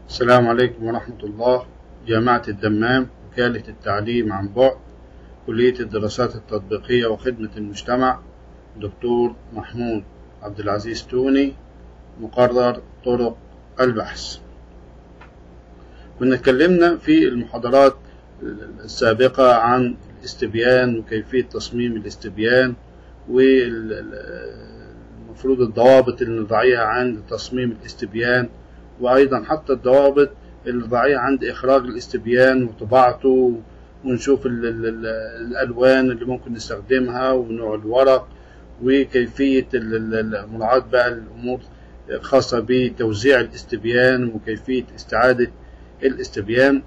السلام عليكم ورحمة الله جامعة الدمام وكالة التعليم عن بعد كلية الدراسات التطبيقية وخدمة المجتمع دكتور محمود عبد العزيز توني مقرر طرق البحث كنا اتكلمنا في المحاضرات السابقة عن الاستبيان وكيفية تصميم الاستبيان والمفروض الضوابط اللي نضعيها عند تصميم الاستبيان وأيضا حتى الضوابط اللي نضعيها عند إخراج الاستبيان وطباعته ونشوف ال ال ال الألوان اللي ممكن نستخدمها ونوع الورق وكيفية مراعاة بقى الأمور خاصة بتوزيع الاستبيان وكيفية استعادة الاستبيان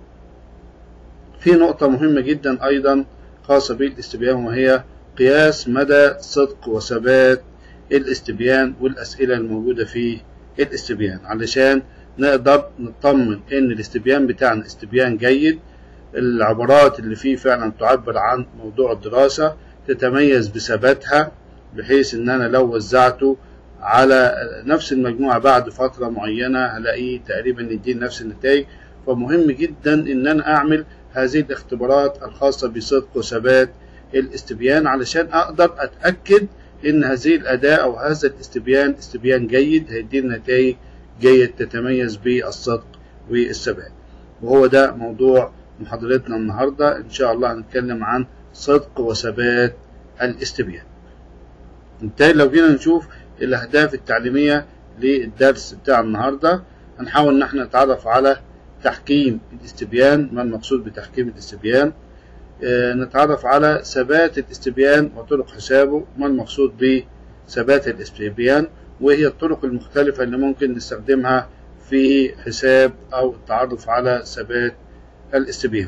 في نقطة مهمة جدا أيضا خاصة بالاستبيان وهي قياس مدى صدق وثبات الاستبيان والأسئلة الموجودة في الاستبيان علشان نقدر نطمن ان الاستبيان بتاعنا استبيان جيد العبارات اللي فيه فعلا تعبر عن موضوع الدراسة تتميز بثباتها بحيث ان انا لو وزعته على نفس المجموعة بعد فترة معينة هلاقيه تقريبا يديني نفس النتائج فمهم جدا ان انا اعمل هذه الاختبارات الخاصة بصدق وثبات الاستبيان علشان اقدر اتأكد ان هذه الاداة او هذا الاستبيان استبيان جيد هيديني نتائج جيد تتميز بالصدق والثبات وهو ده موضوع محاضرتنا النهاردة ان شاء الله هنتكلم عن صدق وثبات الاستبيان بالتالي لو جينا نشوف الاهداف التعليمية للدرس بتاع النهاردة هنحاول ان احنا نتعرف على تحكيم الاستبيان ما المقصود بتحكيم الاستبيان آه نتعرف على ثبات الاستبيان وطرق حسابه ما المقصود بثبات الاستبيان وهي الطرق المختلفة اللي ممكن نستخدمها في حساب أو التعرف على ثبات الاستبيان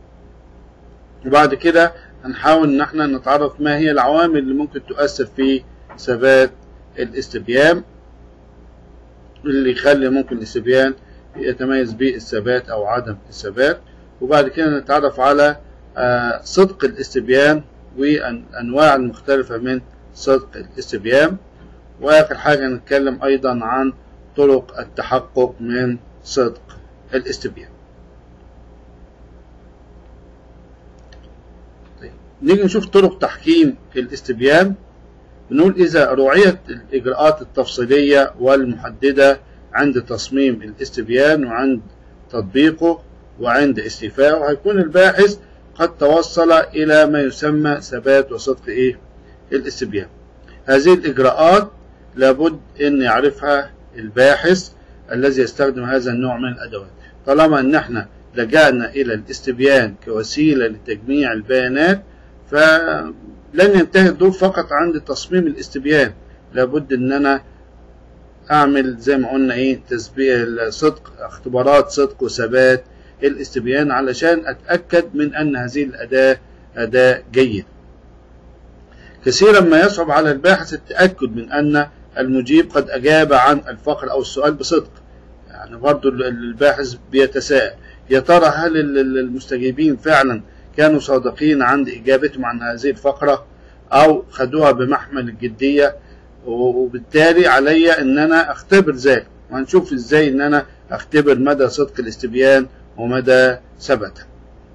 وبعد كده هنحاول ان احنا نتعرف ما هي العوامل اللي ممكن تؤثر في ثبات الاستبيان اللي يخلي ممكن الاستبيان يتميز بالثبات او عدم الثبات وبعد كده نتعرف على صدق الاستبيان والانواع المختلفة من صدق الاستبيان واخر حاجة نتكلم ايضا عن طرق التحقق من صدق الاستبيان طيب. نيجي نشوف طرق تحكيم الاستبيان بنقول إذا رعيت الإجراءات التفصيلية والمحددة عند تصميم الاستبيان وعند تطبيقه وعند استيفائه هيكون الباحث قد توصل إلى ما يسمى ثبات وصدق إيه؟ الاستبيان هذه الإجراءات لابد أن يعرفها الباحث الذي يستخدم هذا النوع من الأدوات طالما أن احنا لجأنا إلى الاستبيان كوسيلة لتجميع البيانات فلن ينتهي الدور فقط عند تصميم الاستبيان لابد أن أنا أعمل زي ما قلنا إيه تسبيح صدق اختبارات صدق وثبات الاستبيان علشان أتأكد من أن هذه الأداة أداة جيدة كثيرا ما يصعب على الباحث التأكد من أن المجيب قد أجاب عن الفقر أو السؤال بصدق يعني برضو الباحث بيتساءل يا ترى هل المستجيبين فعلا كانوا صادقين عند إجابتهم عن هذه الفقرة أو خدوها بمحمل الجدية وبالتالي علي أن أنا أختبر ذلك وهنشوف إزاي أن أنا أختبر مدى صدق الاستبيان ومدى ثبته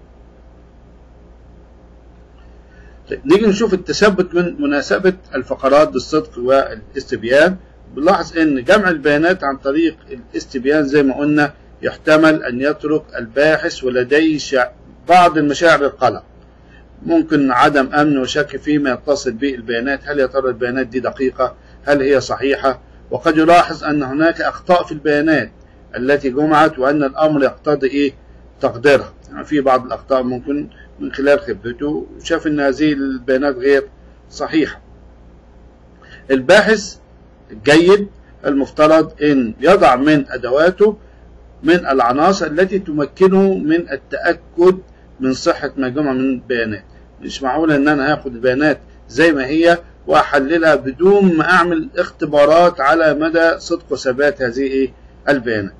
طيب نيجي نشوف التثبت من مناسبة الفقرات بالصدق والاستبيان بنلاحظ ان جمع البيانات عن طريق الاستبيان زي ما قلنا يحتمل ان يترك الباحث ولديه بعض المشاعر القلق ممكن عدم امن وشك فيما يتصل به البيانات هل يا ترى البيانات دي دقيقة هل هي صحيحة وقد يلاحظ ان هناك اخطاء في البيانات التي جمعت وان الامر يقتضي ايه تقديرها يعني في بعض الاخطاء ممكن من خلال خبرته شاف ان هذه البيانات غير صحيحة الباحث الجيد المفترض ان يضع من ادواته من العناصر التي تمكنه من التأكد من صحة ما جمع من البيانات مش معقول ان انا هاخد البيانات زي ما هي واحللها بدون ما اعمل اختبارات على مدى صدق وثبات هذه البيانات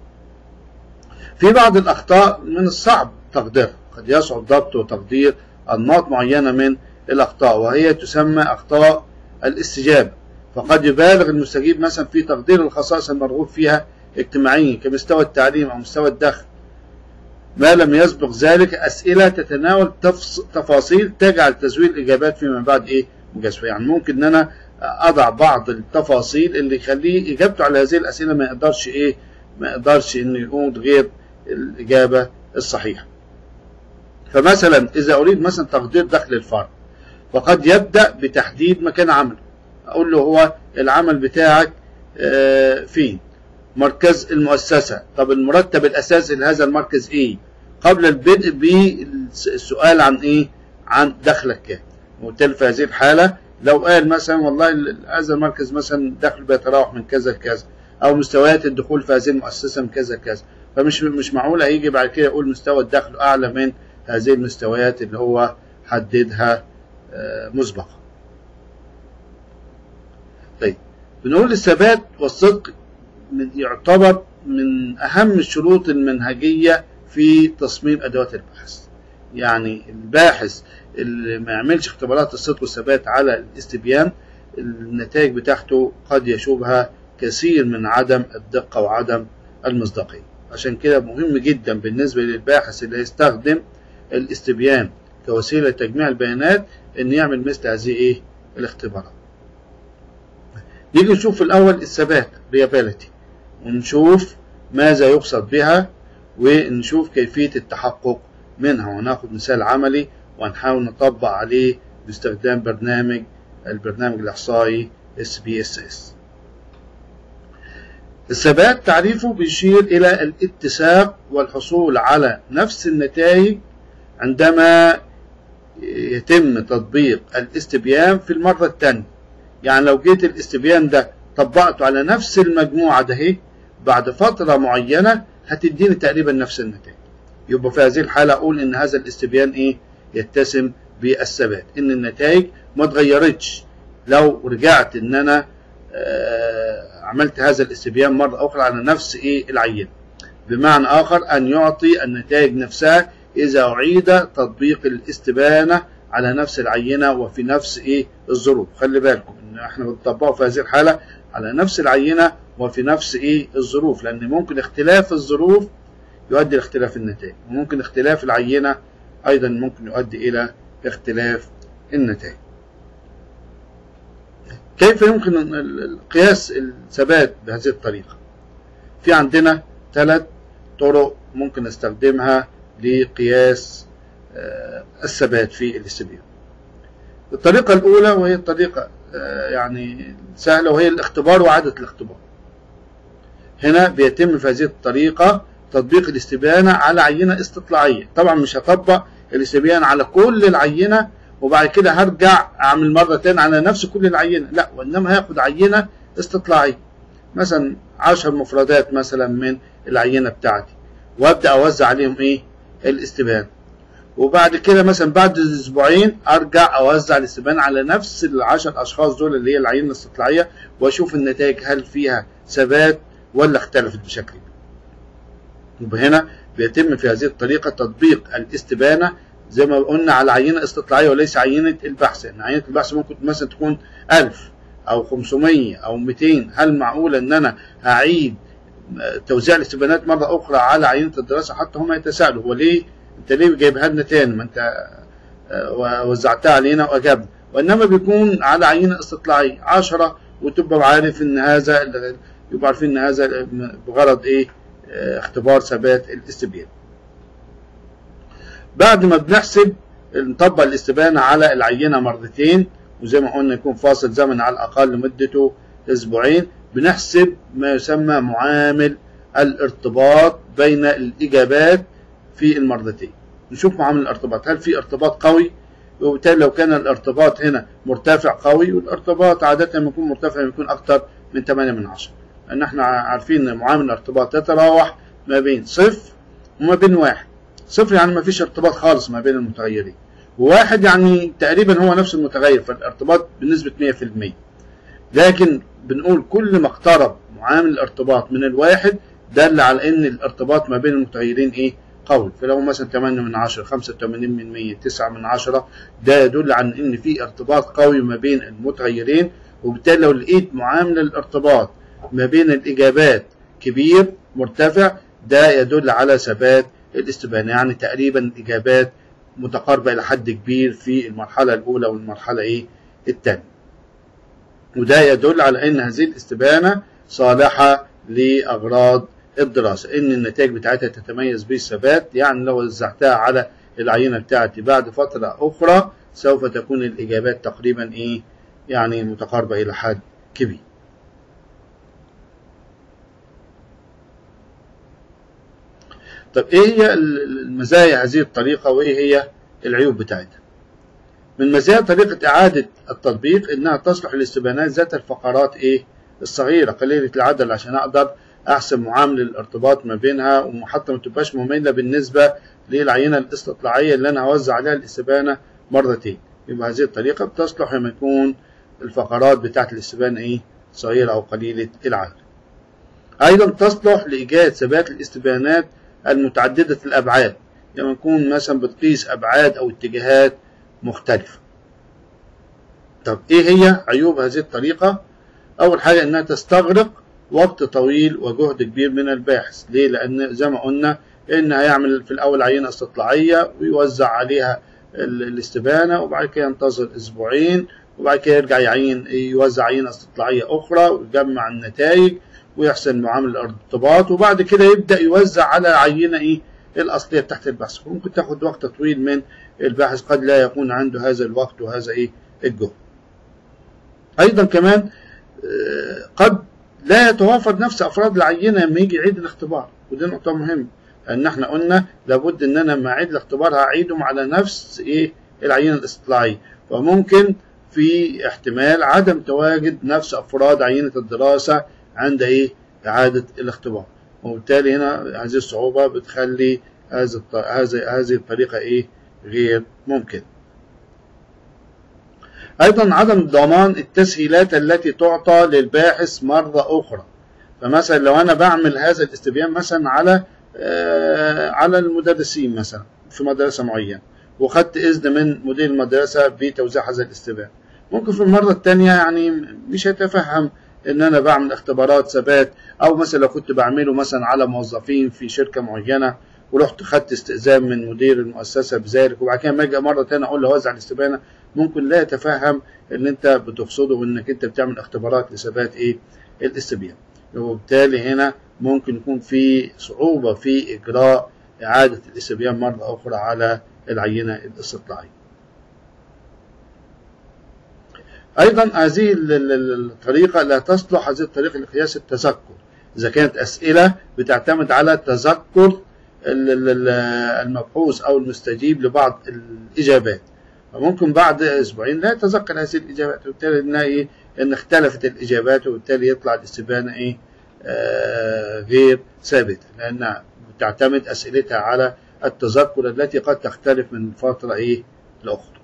في بعض الاخطاء من الصعب تقديرها قد يصعب ضبط وتقدير أنماط معينة من الأخطاء وهي تسمى أخطاء الاستجابة فقد يبالغ المستجيب مثلا في تقدير الخصائص المرغوب فيها اجتماعيا كمستوى التعليم أو مستوى الدخل ما لم يسبق ذلك أسئلة تتناول تفاصيل تجعل تزوير الإجابات فيما بعد إيه مجازفة يعني ممكن إن أنا أضع بعض التفاصيل اللي يخليه إجابته على هذه الأسئلة ما يقدرش إيه ما يقدرش إنه يقول غير الإجابة الصحيحة فمثلا إذا أريد مثلا تقدير دخل الفرد فقد يبدأ بتحديد مكان عمله أقول له هو العمل بتاعك فين مركز المؤسسة طب المرتب الأساسي لهذا المركز إيه قبل البدء بالسؤال عن إيه عن دخلك كام وبالتالي في هذه الحالة لو قال مثلا والله هذا المركز مثلا دخل بيتراوح من كذا لكذا أو مستويات الدخول في هذه المؤسسة من كذا لكذا فمش مش معقول هيجي بعد كده يقول مستوى الدخل أعلى من هذه المستويات اللي هو حددها مسبقا طيب بنقول الثبات والصدق يعتبر من أهم الشروط المنهجية في تصميم أدوات البحث يعني الباحث اللي ما يعملش اختبارات الصدق والثبات على الاستبيان النتائج بتاعته قد يشوبها كثير من عدم الدقة وعدم المصداقية عشان كده مهم جدا بالنسبة للباحث اللي هيستخدم الاستبيان كوسيلة تجميع البيانات ان يعمل مثل هذه ايه الاختبارات نيجي نشوف في الاول الثبات reliability ونشوف ماذا يقصد بها ونشوف كيفية التحقق منها وناخد مثال عملي ونحاول نطبق عليه باستخدام برنامج البرنامج الإحصائي SPSS الثبات تعريفه بيشير إلى الاتساق والحصول على نفس النتائج عندما يتم تطبيق الاستبيان في المرة الثانية يعني لو جيت الاستبيان ده طبقته على نفس المجموعة ده بعد فترة معينة هتديني تقريبا نفس النتائج يبقى في هذه الحالة أقول إن هذا الاستبيان إيه يتسم بالثبات إن النتائج ما اتغيرتش لو رجعت إن أنا آه عملت هذا الاستبيان مرة أخرى على نفس إيه العينة بمعنى آخر أن يعطي النتائج نفسها إذا أعيد تطبيق الاستبانة على نفس العينة وفي نفس إيه الظروف خلي بالكم إن إحنا بنطبقه في هذه الحالة على نفس العينة وفي نفس إيه الظروف لأن ممكن اختلاف الظروف يؤدي لاختلاف النتائج وممكن اختلاف العينة أيضا ممكن يؤدي إلى اختلاف النتائج كيف يمكن قياس الثبات بهذه الطريقة في عندنا ثلاث طرق ممكن نستخدمها لقياس الثبات في الاستبيان الطريقة الأولى وهي الطريقة يعني سهلة وهي الاختبار وعادة الاختبار هنا بيتم في هذه الطريقة تطبيق الاستبيانة على عينة استطلاعية طبعا مش هطبق الاستبيان على كل العينة وبعد كده هرجع اعمل مرة تاني على نفس كل العينة لا وانما هاخد عينة استطلاعية مثلا عشر مفردات مثلا من العينة بتاعتي وابدأ اوزع عليهم ايه الاستبيان وبعد كده مثلا بعد اسبوعين ارجع اوزع الاستبيان على نفس العشر اشخاص دول اللي هي العينة الاستطلاعية واشوف النتائج هل فيها ثبات ولا اختلفت بشكل يبقى هنا بيتم في هذه الطريقة تطبيق الاستبانة زي ما قلنا على عينة استطلاعية وليس عينة البحث يعني عينة البحث ممكن مثلا تكون 1000 أو 500 أو 200 هل معقول أن أنا أعيد توزيع الاستبانات مرة أخرى على عينة الدراسة حتى هم يتساءلوا هو ليه أنت ليه جايبها لنا تاني ما أنت وزعتها علينا وأجبنا وإنما بيكون على عينة استطلاعية 10 وتبقى عارف إن هذا يبقى عارفين إن هذا بغرض إيه اختبار ثبات الاستبيان بعد ما بنحسب نطبق الاستبانة على العينة مرتين وزي ما قلنا يكون فاصل زمن على الأقل مدته أسبوعين بنحسب ما يسمى معامل الارتباط بين الإجابات في المرتين نشوف معامل الارتباط هل في ارتباط قوي وبالتالي لو كان الارتباط هنا مرتفع قوي والارتباط عادة لما يكون مرتفع يكون أكتر من 8 من 10 لأن احنا عارفين ان معامل الارتباط يتراوح ما بين صفر وما بين واحد صفر يعني ما فيش ارتباط خالص ما بين المتغيرين وواحد يعني تقريبا هو نفس المتغير فالارتباط بنسبة 100% لكن بنقول كل ما اقترب معامل الارتباط من الواحد دل على ان الارتباط ما بين المتغيرين ايه قوي فلو مثلا 8 من 10 85 من 100 9 من 10 ده يدل عن ان في ارتباط قوي ما بين المتغيرين وبالتالي لو لقيت معامل الارتباط ما بين الإجابات كبير مرتفع ده يدل على ثبات الاستبانة يعني تقريبا الإجابات متقاربة إلى حد كبير في المرحلة الأولى والمرحلة إيه الثانية وده يدل على أن هذه الاستبانة صالحة لأغراض الدراسة إن النتائج بتاعتها تتميز بالثبات يعني لو وزعتها على العينة بتاعتي بعد فترة أخرى سوف تكون الإجابات تقريبا إيه يعني متقاربة إلى حد كبير طب ايه هي المزايا هذه الطريقة وايه هي العيوب بتاعتها من مزايا طريقة إعادة التطبيق إنها تصلح للاستبيانات ذات الفقرات إيه الصغيرة قليلة العدد عشان أقدر أحسن معامل الارتباط ما بينها وحتى ما تبقاش مملة بالنسبة للعينة الاستطلاعية اللي أنا هوزع عليها الاستبانة مرتين يبقى هذه الطريقة بتصلح لما يكون الفقرات بتاعت الاستبانة إيه صغيرة أو قليلة العدد أيضا تصلح لإيجاد ثبات الاستبانات المتعددة الأبعاد لما يعني نكون مثلا بتقيس أبعاد أو اتجاهات مختلفة طب إيه هي عيوب هذه الطريقة؟ أول حاجة إنها تستغرق وقت طويل وجهد كبير من الباحث ليه؟ لأن زي ما قلنا إن هيعمل في الأول عينة استطلاعية ويوزع عليها الاستبانة وبعد كده ينتظر أسبوعين وبعد كده يرجع يعين يوزع عينة استطلاعية أخرى ويجمع النتائج ويحسن معامل الارتباط وبعد كده يبدأ يوزع على عينة إيه الأصلية تحت البحث ممكن تاخد وقت طويل من الباحث قد لا يكون عنده هذا الوقت وهذا إيه الجهد أيضا كمان قد لا يتوافر نفس أفراد العينة لما يجي يعيد الاختبار ودي نقطة مهمة لأن احنا قلنا لابد إن أنا لما أعيد الاختبار هعيدهم على نفس إيه العينة الاستطلاعية فممكن في احتمال عدم تواجد نفس أفراد عينة الدراسة عند إيه إعادة الاختبار وبالتالي هنا هذه الصعوبة بتخلي هذه هذه الطريقة إيه غير ممكن أيضا عدم ضمان التسهيلات التي تعطى للباحث مرة أخرى فمثلا لو أنا بعمل هذا الاستبيان مثلا على آه على المدرسين مثلا في مدرسة معينة وخدت إذن من مدير المدرسة بتوزيع هذا الاستبيان ممكن في المرة الثانية يعني مش هيتفهم ان انا بعمل اختبارات ثبات او مثلا لو كنت بعمله مثلا على موظفين في شركه معينه ورحت خدت استئذان من مدير المؤسسه بذلك وبعد كده لما اجي مره ثانيه اقول له وزع الاستبانه ممكن لا يتفهم ان انت بتقصده وانك انت بتعمل اختبارات لثبات ايه الاستبيان وبالتالي هنا ممكن يكون في صعوبه في اجراء اعاده الاستبيان مره اخرى على العينه الاستطلاعيه أيضا هذه الطريقة لا تصلح هذه الطريقة لقياس التذكر إذا كانت أسئلة بتعتمد على تذكر المبحوث أو المستجيب لبعض الإجابات فممكن بعد أسبوعين لا يتذكر هذه الإجابات وبالتالي إنها إيه إن اختلفت الإجابات وبالتالي يطلع الاستبانة إيه آه غير ثابتة لأنها تعتمد أسئلتها على التذكر التي قد تختلف من فترة إيه لأخرى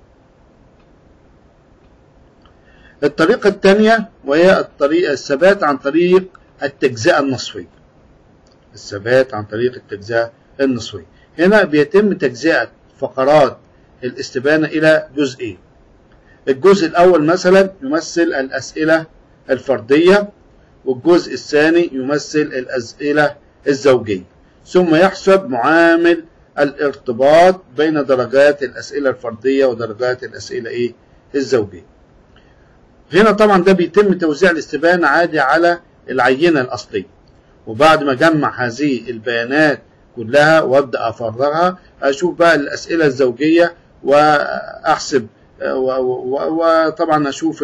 الطريقة الثانية وهي الطريقة الثبات عن طريق التجزئة النصفية الثبات عن طريق التجزئة النصفية هنا بيتم تجزئة فقرات الاستبانة إلى جزئين الجزء الأول مثلا يمثل الأسئلة الفردية والجزء الثاني يمثل الأسئلة الزوجية ثم يحسب معامل الارتباط بين درجات الأسئلة الفردية ودرجات الأسئلة إيه الزوجية هنا طبعا ده بيتم توزيع الاستبانة عادي على العينة الأصلية وبعد ما أجمع هذه البيانات كلها وأبدأ أفرغها أشوف بقى الأسئلة الزوجية وأحسب وطبعا أشوف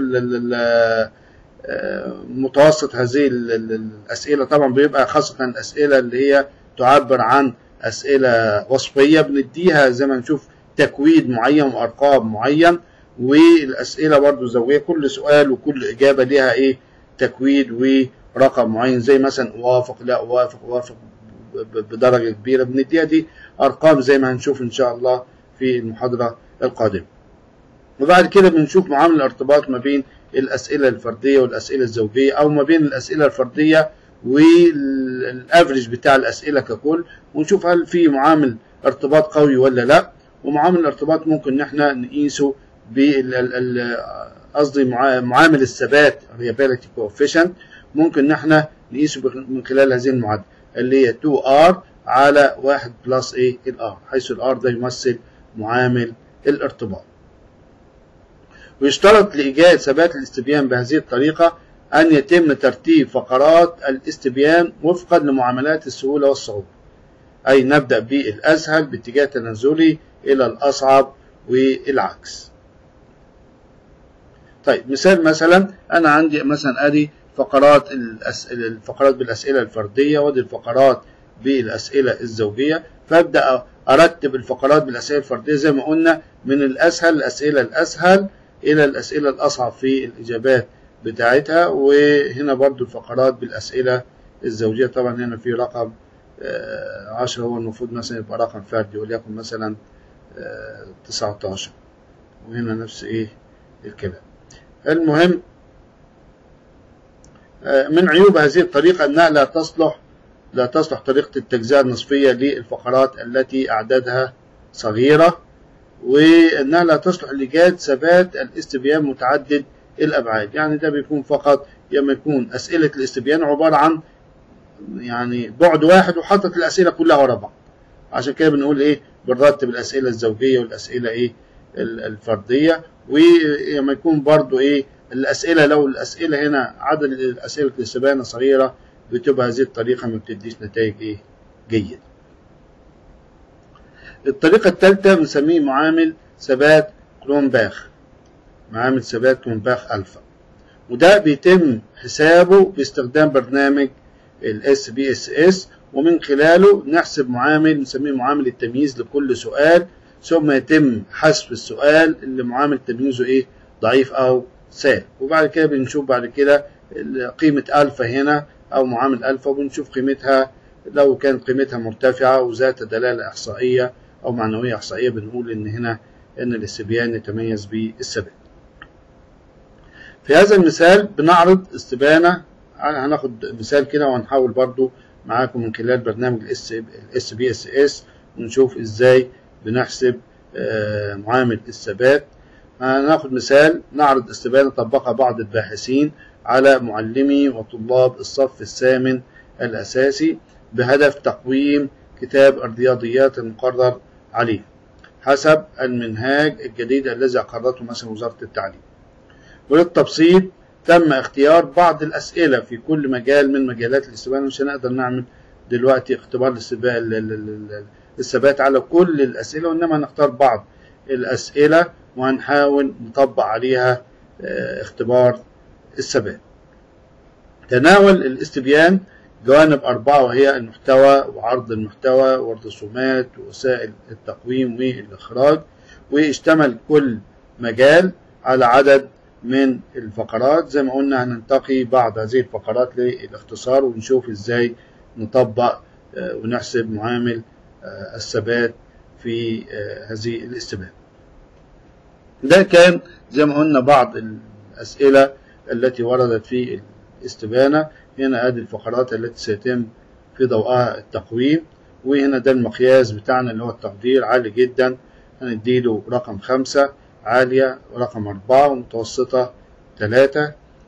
متوسط هذه الأسئلة طبعا بيبقى خاصة الأسئلة اللي هي تعبر عن أسئلة وصفية بنديها زي ما نشوف تكويد معين وأرقام معين والاسئله برضو زوجيه كل سؤال وكل اجابه ليها ايه تكويد ورقم معين زي مثلا وافق لا وافق وافق بدرجه كبيره بنديها دي ارقام زي ما هنشوف ان شاء الله في المحاضره القادمه وبعد كده بنشوف معامل الارتباط ما بين الاسئله الفرديه والاسئله الزوجيه او ما بين الاسئله الفرديه والافريج بتاع الاسئله ككل ونشوف هل في معامل ارتباط قوي ولا لا ومعامل الارتباط ممكن ان احنا نقيسه قصدي معامل الثبات reliability coefficient ممكن ان احنا نقيسه من خلال هذه المعادله اللي هي 2r على 1 بلس ايه الار حيث الار ده يمثل معامل الارتباط ويشترط لإيجاد ثبات الاستبيان بهذه الطريقة أن يتم ترتيب فقرات الاستبيان وفقا لمعاملات السهولة والصعوبة أي نبدأ بالأسهل باتجاه تنازلي إلى الأصعب والعكس طيب مثال مثلا أنا عندي مثلا أدي فقرات الأسئلة الفقرات بالأسئلة الفردية ودي الفقرات بالأسئلة الزوجية فأبدأ أرتب الفقرات بالأسئلة الفردية زي ما قلنا من الأسهل الأسئلة الأسهل إلى الأسئلة الأصعب في الإجابات بتاعتها وهنا برضو الفقرات بالأسئلة الزوجية طبعا هنا في رقم عشرة هو المفروض مثلا يبقى رقم فردي وليكن مثلا تسعة عشر وهنا نفس ايه الكلام المهم من عيوب هذه الطريقة أنها لا تصلح لا تصلح طريقة التجزئة النصفية للفقرات التي أعدادها صغيرة وأنها لا تصلح لإيجاد ثبات الاستبيان متعدد الأبعاد يعني ده بيكون فقط لما يكون أسئلة الاستبيان عبارة عن يعني بعد واحد وحطت الأسئلة كلها ورا بعض عشان كده بنقول إيه بنرتب الأسئلة الزوجية والأسئلة إيه الفردية ولما يكون برضو إيه الأسئلة لو الأسئلة هنا عدد الأسئلة الاستبيان صغيرة بتبقى هذه الطريقة ما بتديش نتائج إيه جيدة الطريقة الثالثة بنسميه معامل ثبات كرونباخ معامل ثبات كرونباخ ألفا وده بيتم حسابه باستخدام برنامج الاس بي اس اس ومن خلاله نحسب معامل نسميه معامل التمييز لكل سؤال ثم يتم حسب السؤال اللي معامل تمييزه ايه ضعيف او سالب وبعد كده بنشوف بعد كده قيمة ألفا هنا أو معامل ألفا وبنشوف قيمتها لو كانت قيمتها مرتفعة وذات دلالة إحصائية أو معنوية إحصائية بنقول إن هنا إن الاستبيان يتميز بالثبات. في هذا المثال بنعرض استبانة هناخد مثال كده وهنحاول برضو معاكم من خلال برنامج الاس بي اس اس ونشوف ازاي بنحسب معامل الثبات هناخد مثال نعرض استبانة طبقها بعض الباحثين على معلمي وطلاب الصف الثامن الأساسي بهدف تقويم كتاب الرياضيات المقرر عليه حسب المنهاج الجديد الذي أقرته مثلا وزارة التعليم وللتبسيط تم اختيار بعض الأسئلة في كل مجال من مجالات الاستبانة مش هنقدر نعمل دلوقتي اختبار الثبات على كل الأسئلة وإنما نختار بعض الأسئلة وهنحاول نطبق عليها اختبار الثبات تناول الاستبيان جوانب أربعة وهي المحتوى وعرض المحتوى والرسومات ووسائل التقويم والإخراج واشتمل كل مجال على عدد من الفقرات زي ما قلنا هننتقي بعض هذه الفقرات للاختصار ونشوف ازاي نطبق ونحسب معامل الثبات في هذه الاستبانة ده كان زي ما قلنا بعض الأسئلة التي وردت في الاستبانة هنا ادي الفقرات التي سيتم في ضوءها التقويم وهنا ده المقياس بتاعنا اللي هو التقدير عالي جدا هنديله رقم خمسة عالية رقم أربعة ومتوسطة ثلاثة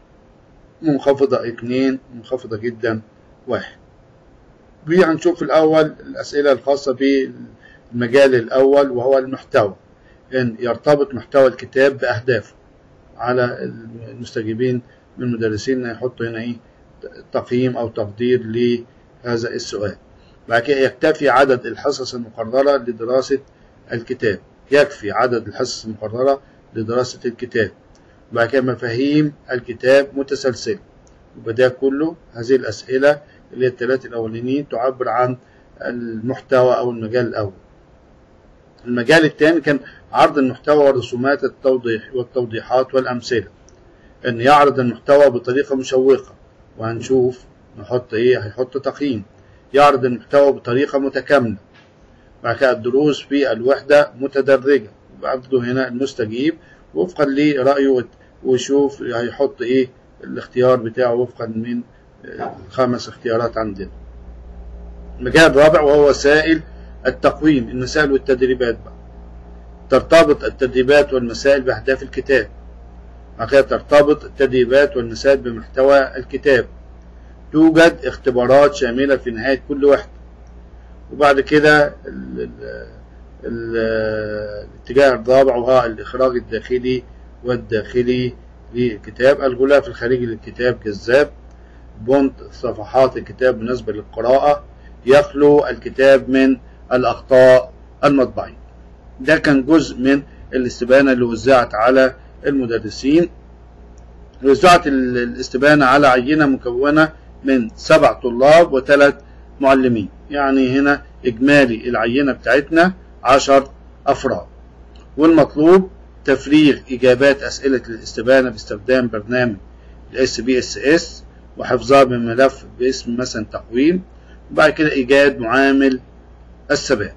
منخفضة اتنين منخفضة جدا واحد وهنشوف الأول الأسئلة الخاصة بالمجال الأول وهو المحتوى إن يرتبط محتوى الكتاب بأهدافه على المستجيبين من المدرسين يحطوا هنا إيه تقييم أو تقدير لهذا السؤال بعد كده يكتفي عدد الحصص المقررة لدراسة الكتاب يكفي عدد الحصص المقررة لدراسة الكتاب بعد كده مفاهيم الكتاب متسلسلة وبدا كله هذه الأسئلة اللي هي الثلاثة الأولانيين تعبر عن المحتوى أو المجال الأول المجال الثاني كان عرض المحتوى والرسومات التوضيح والتوضيحات والأمثلة أن يعرض المحتوى بطريقة مشوقة وهنشوف نحط إيه هيحط تقييم يعرض المحتوى بطريقة متكاملة بعد كده الدروس في الوحدة متدرجة برضه هنا المستجيب وفقا لرأيه ويشوف هيحط ايه الاختيار بتاعه وفقا من خمس اختيارات عندنا المجال الرابع وهو وسائل التقويم المسائل والتدريبات بقى ترتبط التدريبات والمسائل بأهداف الكتاب بعد كده ترتبط التدريبات والمسائل بمحتوى الكتاب توجد اختبارات شاملة في نهاية كل وحدة وبعد كده ال- ال- ال- الاتجاه الرابع وهو الإخراج الداخلي والداخلي للكتاب الغلاف الخارجي للكتاب جذاب بونت صفحات الكتاب بالنسبة للقراءة يخلو الكتاب من الأخطاء المطبعية ده كان جزء من الاستبانة اللي وزعت على المدرسين وزعت ال- الاستبانة على عينة مكونة من سبع طلاب وثلاث معلمين يعني هنا إجمالي العينة بتاعتنا عشر أفراد والمطلوب تفريغ إجابات أسئلة الاستبانة باستخدام برنامج الاس بي اس اس وحفظها من ملف باسم مثلا تقويم وبعد كده إيجاد معامل الثبات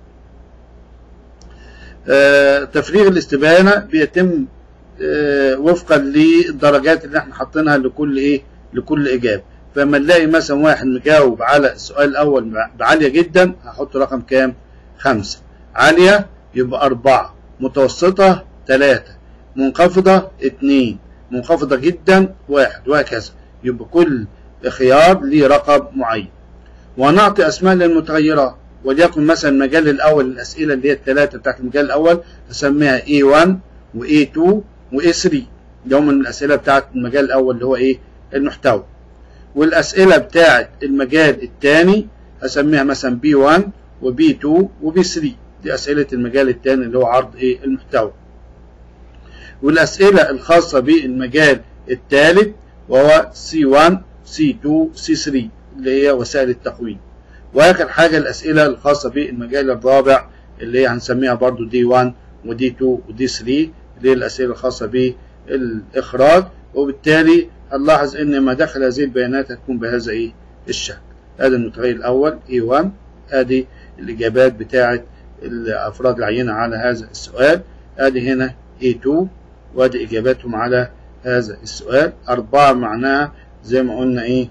آه، تفريغ الاستبانة بيتم آه، وفقا للدرجات اللي احنا حاطينها لكل ايه لكل اجابه فلما نلاقي مثلا واحد مجاوب على السؤال الاول بعاليه جدا هحط رقم كام خمسة عاليه يبقى أربعة متوسطة ثلاثة منخفضة اتنين منخفضة جدا واحد وهكذا يبقى كل خيار ليه رقم معين ونعطي أسماء للمتغيرات وليكن مثلا المجال الأول الأسئلة اللي هي الثلاثة بتاعت المجال الأول نسميها A1 و A2 و A3 ده هم الأسئلة بتاعت المجال الأول اللي هو إيه المحتوى والأسئلة بتاعت المجال الثاني هسميها مثلا B1 و B2 و B3 دي أسئلة المجال الثاني اللي هو عرض إيه المحتوى والأسئلة الخاصة بالمجال الثالث وهو C1 C2 C3 اللي هي وسائل التقويم وآخر حاجة الأسئلة الخاصة بالمجال الرابع اللي هي هنسميها برضو D1 و D2 و D3 اللي هي الأسئلة الخاصة بالإخراج وبالتالي هنلاحظ إن ما دخل هذه البيانات هتكون بهذا إيه الشكل هذا المتغير الأول A1 ادي الإجابات بتاعة الأفراد العينة على هذا السؤال ادي هنا A2 وادي إجاباتهم على هذا السؤال أربعة معناها زي ما قلنا إيه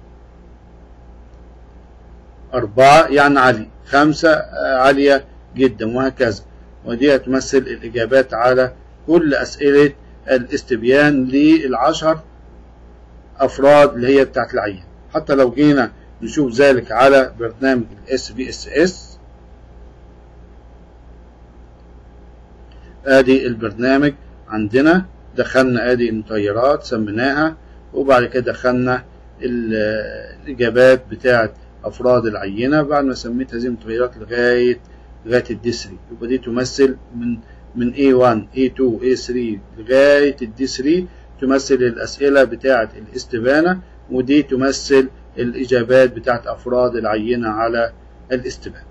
أربعة يعني عالية خمسة عالية جدا وهكذا ودي تمثل الإجابات على كل أسئلة الاستبيان للعشر أفراد اللي هي بتاعت العين حتى لو جينا نشوف ذلك على برنامج الاس بي اس اس ادي البرنامج عندنا دخلنا ادي المتغيرات سميناها وبعد كده دخلنا الاجابات بتاعت افراد العينه بعد ما سميت هذه المتغيرات لغايه لغايه الدي 3 يبقى دي تمثل من من A1 A2 A3 لغايه الدي 3 تمثل الاسئله بتاعه الاستبانه ودي تمثل الاجابات بتاعه افراد العينه على الاستبانه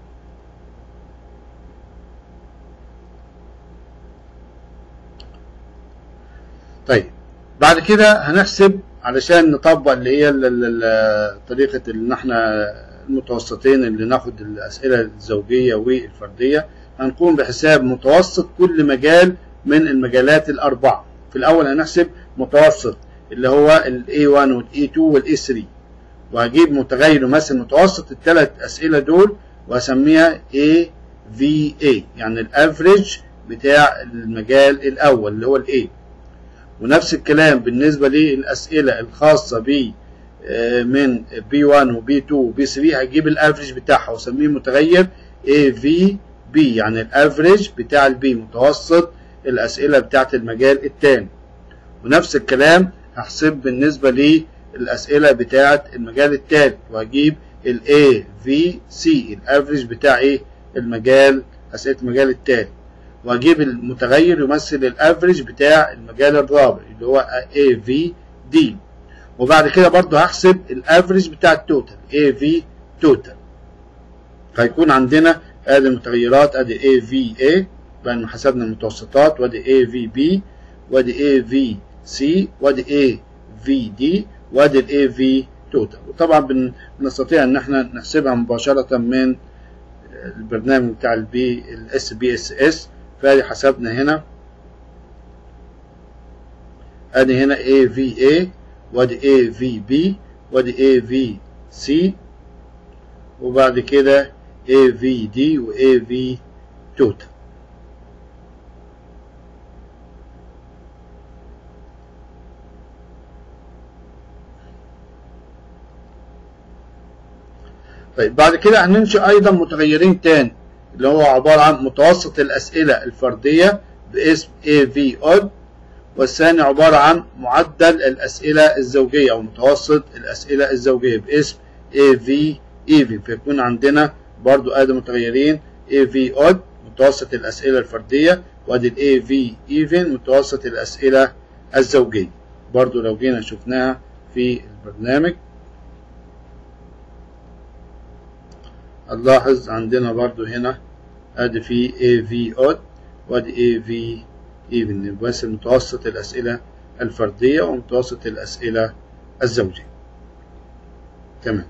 طيب بعد كده هنحسب علشان نطبق اللي هي طريقة ان احنا المتوسطين اللي ناخد الاسئلة الزوجية والفردية هنقوم بحساب متوسط كل مجال من المجالات الاربعة في الاول هنحسب متوسط اللي هو ال A1 وال A2 وال A3 وهجيب متغير يمثل متوسط الثلاث اسئلة دول واسميها AVA يعني الافريج بتاع المجال الاول اللي هو ال A ونفس الكلام بالنسبة للأسئلة الخاصة ب من B1 و B2 و B3 هجيب الافريج بتاعها واسميه متغير AVB يعني الافريج بتاع البي متوسط الأسئلة بتاعت المجال الثاني ونفس الكلام هحسب بالنسبة للأسئلة بتاعت المجال الثالث وهجيب ال AVC الافريج بتاع ايه المجال أسئلة المجال الثالث واجيب المتغير يمثل الافريج بتاع المجال الرابع اللي هو AVD وبعد كده برضه هحسب الافريج بتاع التوتال AV توتال هيكون عندنا ادي المتغيرات ادي AVA بعد ما حسبنا المتوسطات وادي AVB وادي AVC وادي AVD وادي ال AV توتال وطبعا بنستطيع ان احنا نحسبها مباشرة من البرنامج بتاع البي الاس بي اس اس فادي حسبنا هنا ادي هنا AVA وادي AVB وادي AVC وبعد كده AVD و AV توتال طيب بعد كده هننشئ ايضا متغيرين تاني اللي هو عباره عن متوسط الاسئله الفرديه باسم AV odd والثاني عباره عن معدل الاسئله الزوجيه او متوسط الاسئله الزوجيه باسم AV even فيكون عندنا برضو ادي متغيرين AV odd متوسط الاسئله الفرديه وادي ال AV even متوسط الاسئله الزوجيه برضو لو جينا شفناها في البرنامج نلاحظ عندنا برضو هنا ادي في AV odd وادي AV even بس متوسط الاسئله الفرديه ومتوسط الاسئله الزوجيه تمام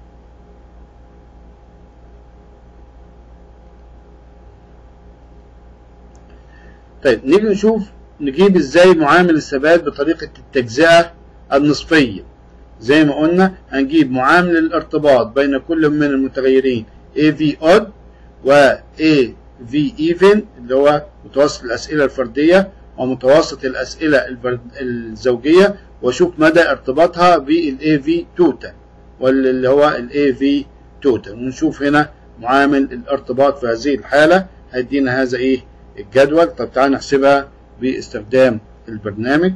طيب نيجي نشوف نجيب ازاي معامل الثبات بطريقة التجزئة النصفية زي ما قلنا هنجيب معامل الارتباط بين كل من المتغيرين AV odd و AV even اللي هو متوسط الأسئلة الفردية ومتوسط الأسئلة الزوجية واشوف مدى ارتباطها بال AV total واللي هو ال AV total ونشوف هنا معامل الارتباط في هذه الحالة هيدينا هذا ايه الجدول طب تعالى نحسبها باستخدام البرنامج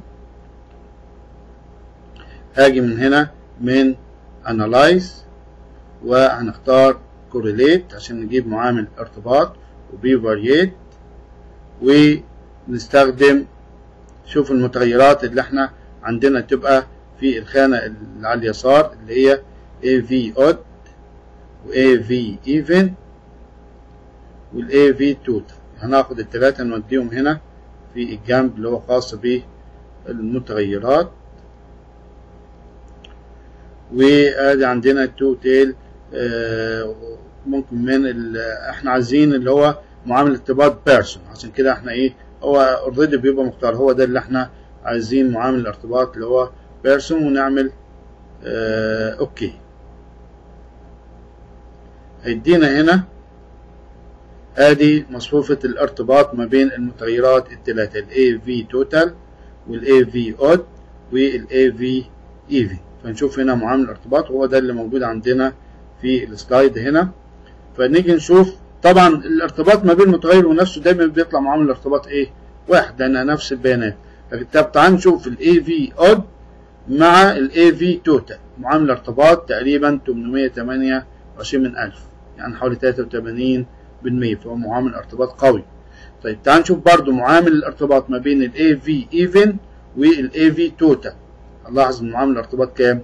هاجي من هنا من analyze وهنختار correlate عشان نجيب معامل ارتباط وبي variate ونستخدم شوف المتغيرات اللي احنا عندنا تبقى في الخانة اللي على اليسار اللي هي AV odd و AV even وال AV total هناخد التلاتة نوديهم هنا في الجنب اللي هو خاص بالمتغيرات وادي عندنا التو تيل ممكن من احنا عايزين اللي هو معامل ارتباط بيرسون عشان كده احنا ايه هو اوريدي بيبقى مختار هو ده اللي احنا عايزين معامل الارتباط اللي هو بيرسون ونعمل اه اوكي هيدينا هنا ادي مصفوفة الارتباط ما بين المتغيرات الثلاثة ال AV total وال AV odd وال AV even فنشوف هنا معامل الارتباط وهو ده اللي موجود عندنا في السلايد هنا فنيجي نشوف طبعا الارتباط ما بين المتغير ونفسه دايما بيطلع معامل الارتباط ايه واحد لانها نفس البيانات طب تعال نشوف ال AV odd مع ال AV total معامل الارتباط تقريبا 828 من 1000 يعني حوالي 83 بالمية فهو معامل ارتباط قوي طيب تعال نشوف برضو معامل الارتباط ما بين ال AV even وال AV total نلاحظ ان معامل الارتباط كام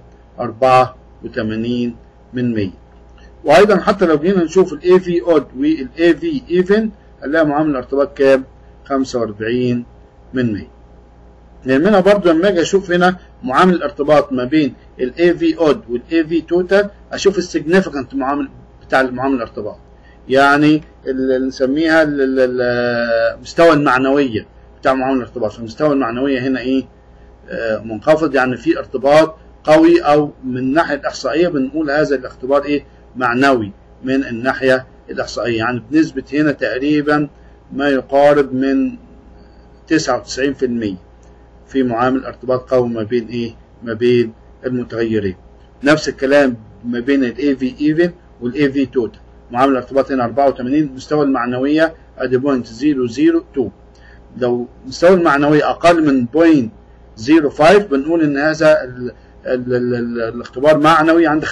84 من 100 وايضا حتى لو جينا نشوف ال AV odd وال AV even هنلاقي معامل الارتباط كام 45 من 100 لان برضو لما اجي اشوف هنا معامل الارتباط ما بين ال AV odd وال AV total اشوف السيجنيفيكانت معامل بتاع المعامل الارتباط يعني اللي نسميها المستوى المعنوية بتاع معامل الارتباط فالمستوى المعنوية هنا ايه آه منخفض يعني في ارتباط قوي او من الناحية الاحصائية بنقول هذا الاختبار ايه معنوي من الناحية الاحصائية يعني بنسبة هنا تقريبا ما يقارب من 99% في معامل ارتباط قوي ما بين ايه ما بين المتغيرين نفس الكلام ما بين الاي في ايفن والاي في توتال معامل الارتباط هنا 84 مستوى المعنوية ادي بوينت 002 لو مستوى المعنوية اقل من بوينت 05 بنقول ان هذا ال ال ال ال الاختبار معنوي عند 95%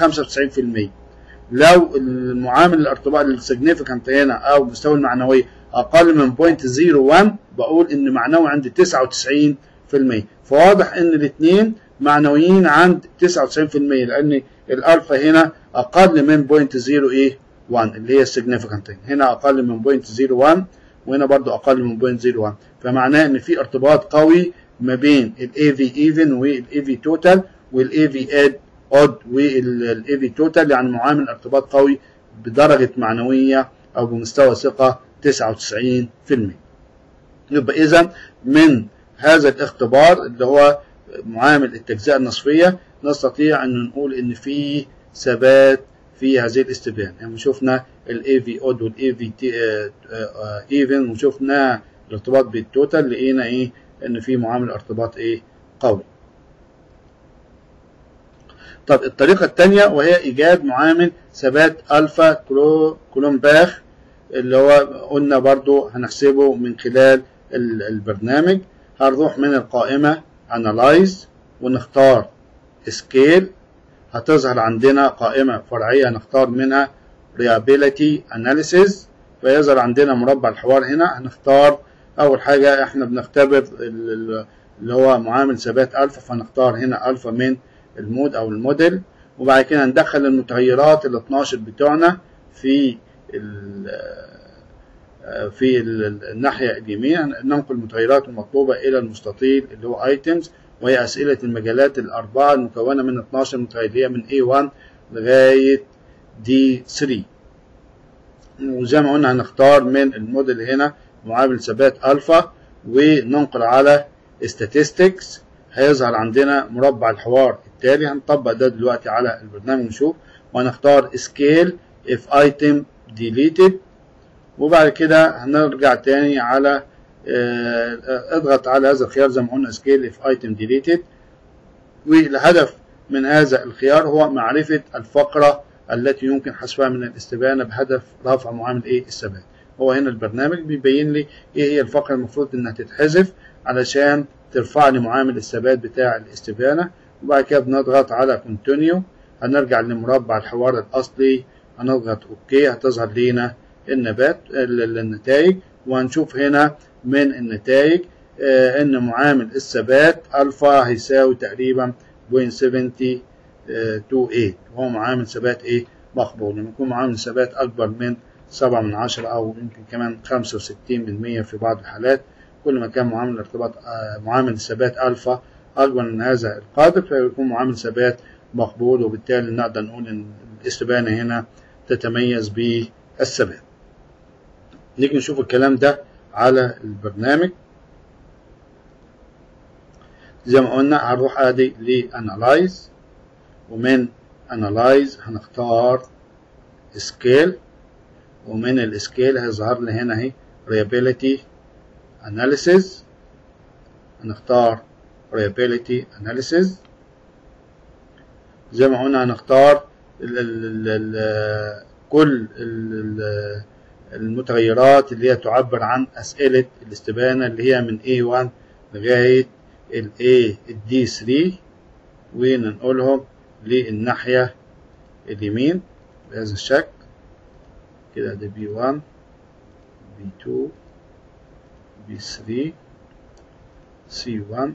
لو المعامل الارتباط السيجنيفيكانت هنا او مستوى المعنوية اقل من بوينت 01 بقول ان معنوي عند 99% فواضح ان الاثنين معنويين عند 99% لان الالفا هنا اقل من بوينت 0 ايه 1 اللي هي السيجنيفيكانت هنا اقل من بوينت 01 وهنا برضو اقل من بوينت 01 فمعناه ان في ارتباط قوي ما بين الاي في ايفن والاي في توتال والاي في اد اود والاي في توتال يعني معامل ارتباط قوي بدرجه معنويه او بمستوى ثقه 99% يبقى اذا من هذا الاختبار اللي هو معامل التجزئه النصفيه نستطيع ان نقول ان في ثبات في هذه الاستبيان يعني شفنا الاي في اود والاي في ايفن وشفنا الارتباط بالتوتال لقينا ايه ان في معامل ارتباط ايه قوي طب الطريقة الثانية وهي إيجاد معامل ثبات ألفا كلو كولومباخ اللي هو قلنا برضو هنحسبه من خلال البرنامج هنروح من القائمة Analyze ونختار Scale هتظهر عندنا قائمة فرعية هنختار منها Reliability Analysis فيظهر عندنا مربع الحوار هنا هنختار أول حاجة احنا بنختبر اللي هو معامل ثبات ألفا فنختار هنا ألفا من المود أو الموديل وبعد كده ندخل المتغيرات ال 12 بتوعنا في في الناحية اليمين ننقل المتغيرات المطلوبة إلى المستطيل اللي هو ايتمز وهي أسئلة المجالات الأربعة المكونة من 12 متغيرية من A1 لغاية D3 وزي ما قلنا هنختار من الموديل هنا معامل ثبات ألفا وننقل على statistics هيظهر عندنا مربع الحوار التالي هنطبق ده دلوقتي على البرنامج نشوف وهنختار scale if item deleted وبعد كده هنرجع تاني على اه اضغط على هذا الخيار زي ما قلنا scale if item deleted والهدف من هذا الخيار هو معرفة الفقرة التي يمكن حذفها من الاستبانة بهدف رفع معامل ايه الثبات هو هنا البرنامج بيبين لي ايه هي الفقرة المفروض انها تتحذف علشان ترفع لي معامل الثبات بتاع الاستبانة وبعد كده بنضغط على continue هنرجع لمربع الحوار الأصلي هنضغط اوكي هتظهر لينا النبات النتائج وهنشوف هنا من النتائج آه ان معامل الثبات الفا هيساوي تقريبا 0.7028 وهو معامل ثبات ايه مقبول لما يكون معامل ثبات اكبر من 7 من 10 او يمكن كمان 65% في بعض الحالات كل ما كان معامل الارتباط آه معامل ثبات الفا اكبر من هذا القدر فيكون معامل ثبات مقبول وبالتالي نقدر نقول ان الاستبانه هنا تتميز بالثبات نيجي نشوف الكلام ده على البرنامج زي ما قلنا هنروح ادي لانالايز ومن انالايز هنختار سكيل ومن السكيل هيظهر لي هنا اهي reliability analysis هنختار reliability analysis زي ما قلنا هنختار ال ال ال كل ال المتغيرات اللي هي تعبر عن أسئلة الاستبانة اللي هي من A1 لغاية ال A ال D3 وننقلهم للناحية اليمين بهذا الشكل كده ده B1 B2 B3 C1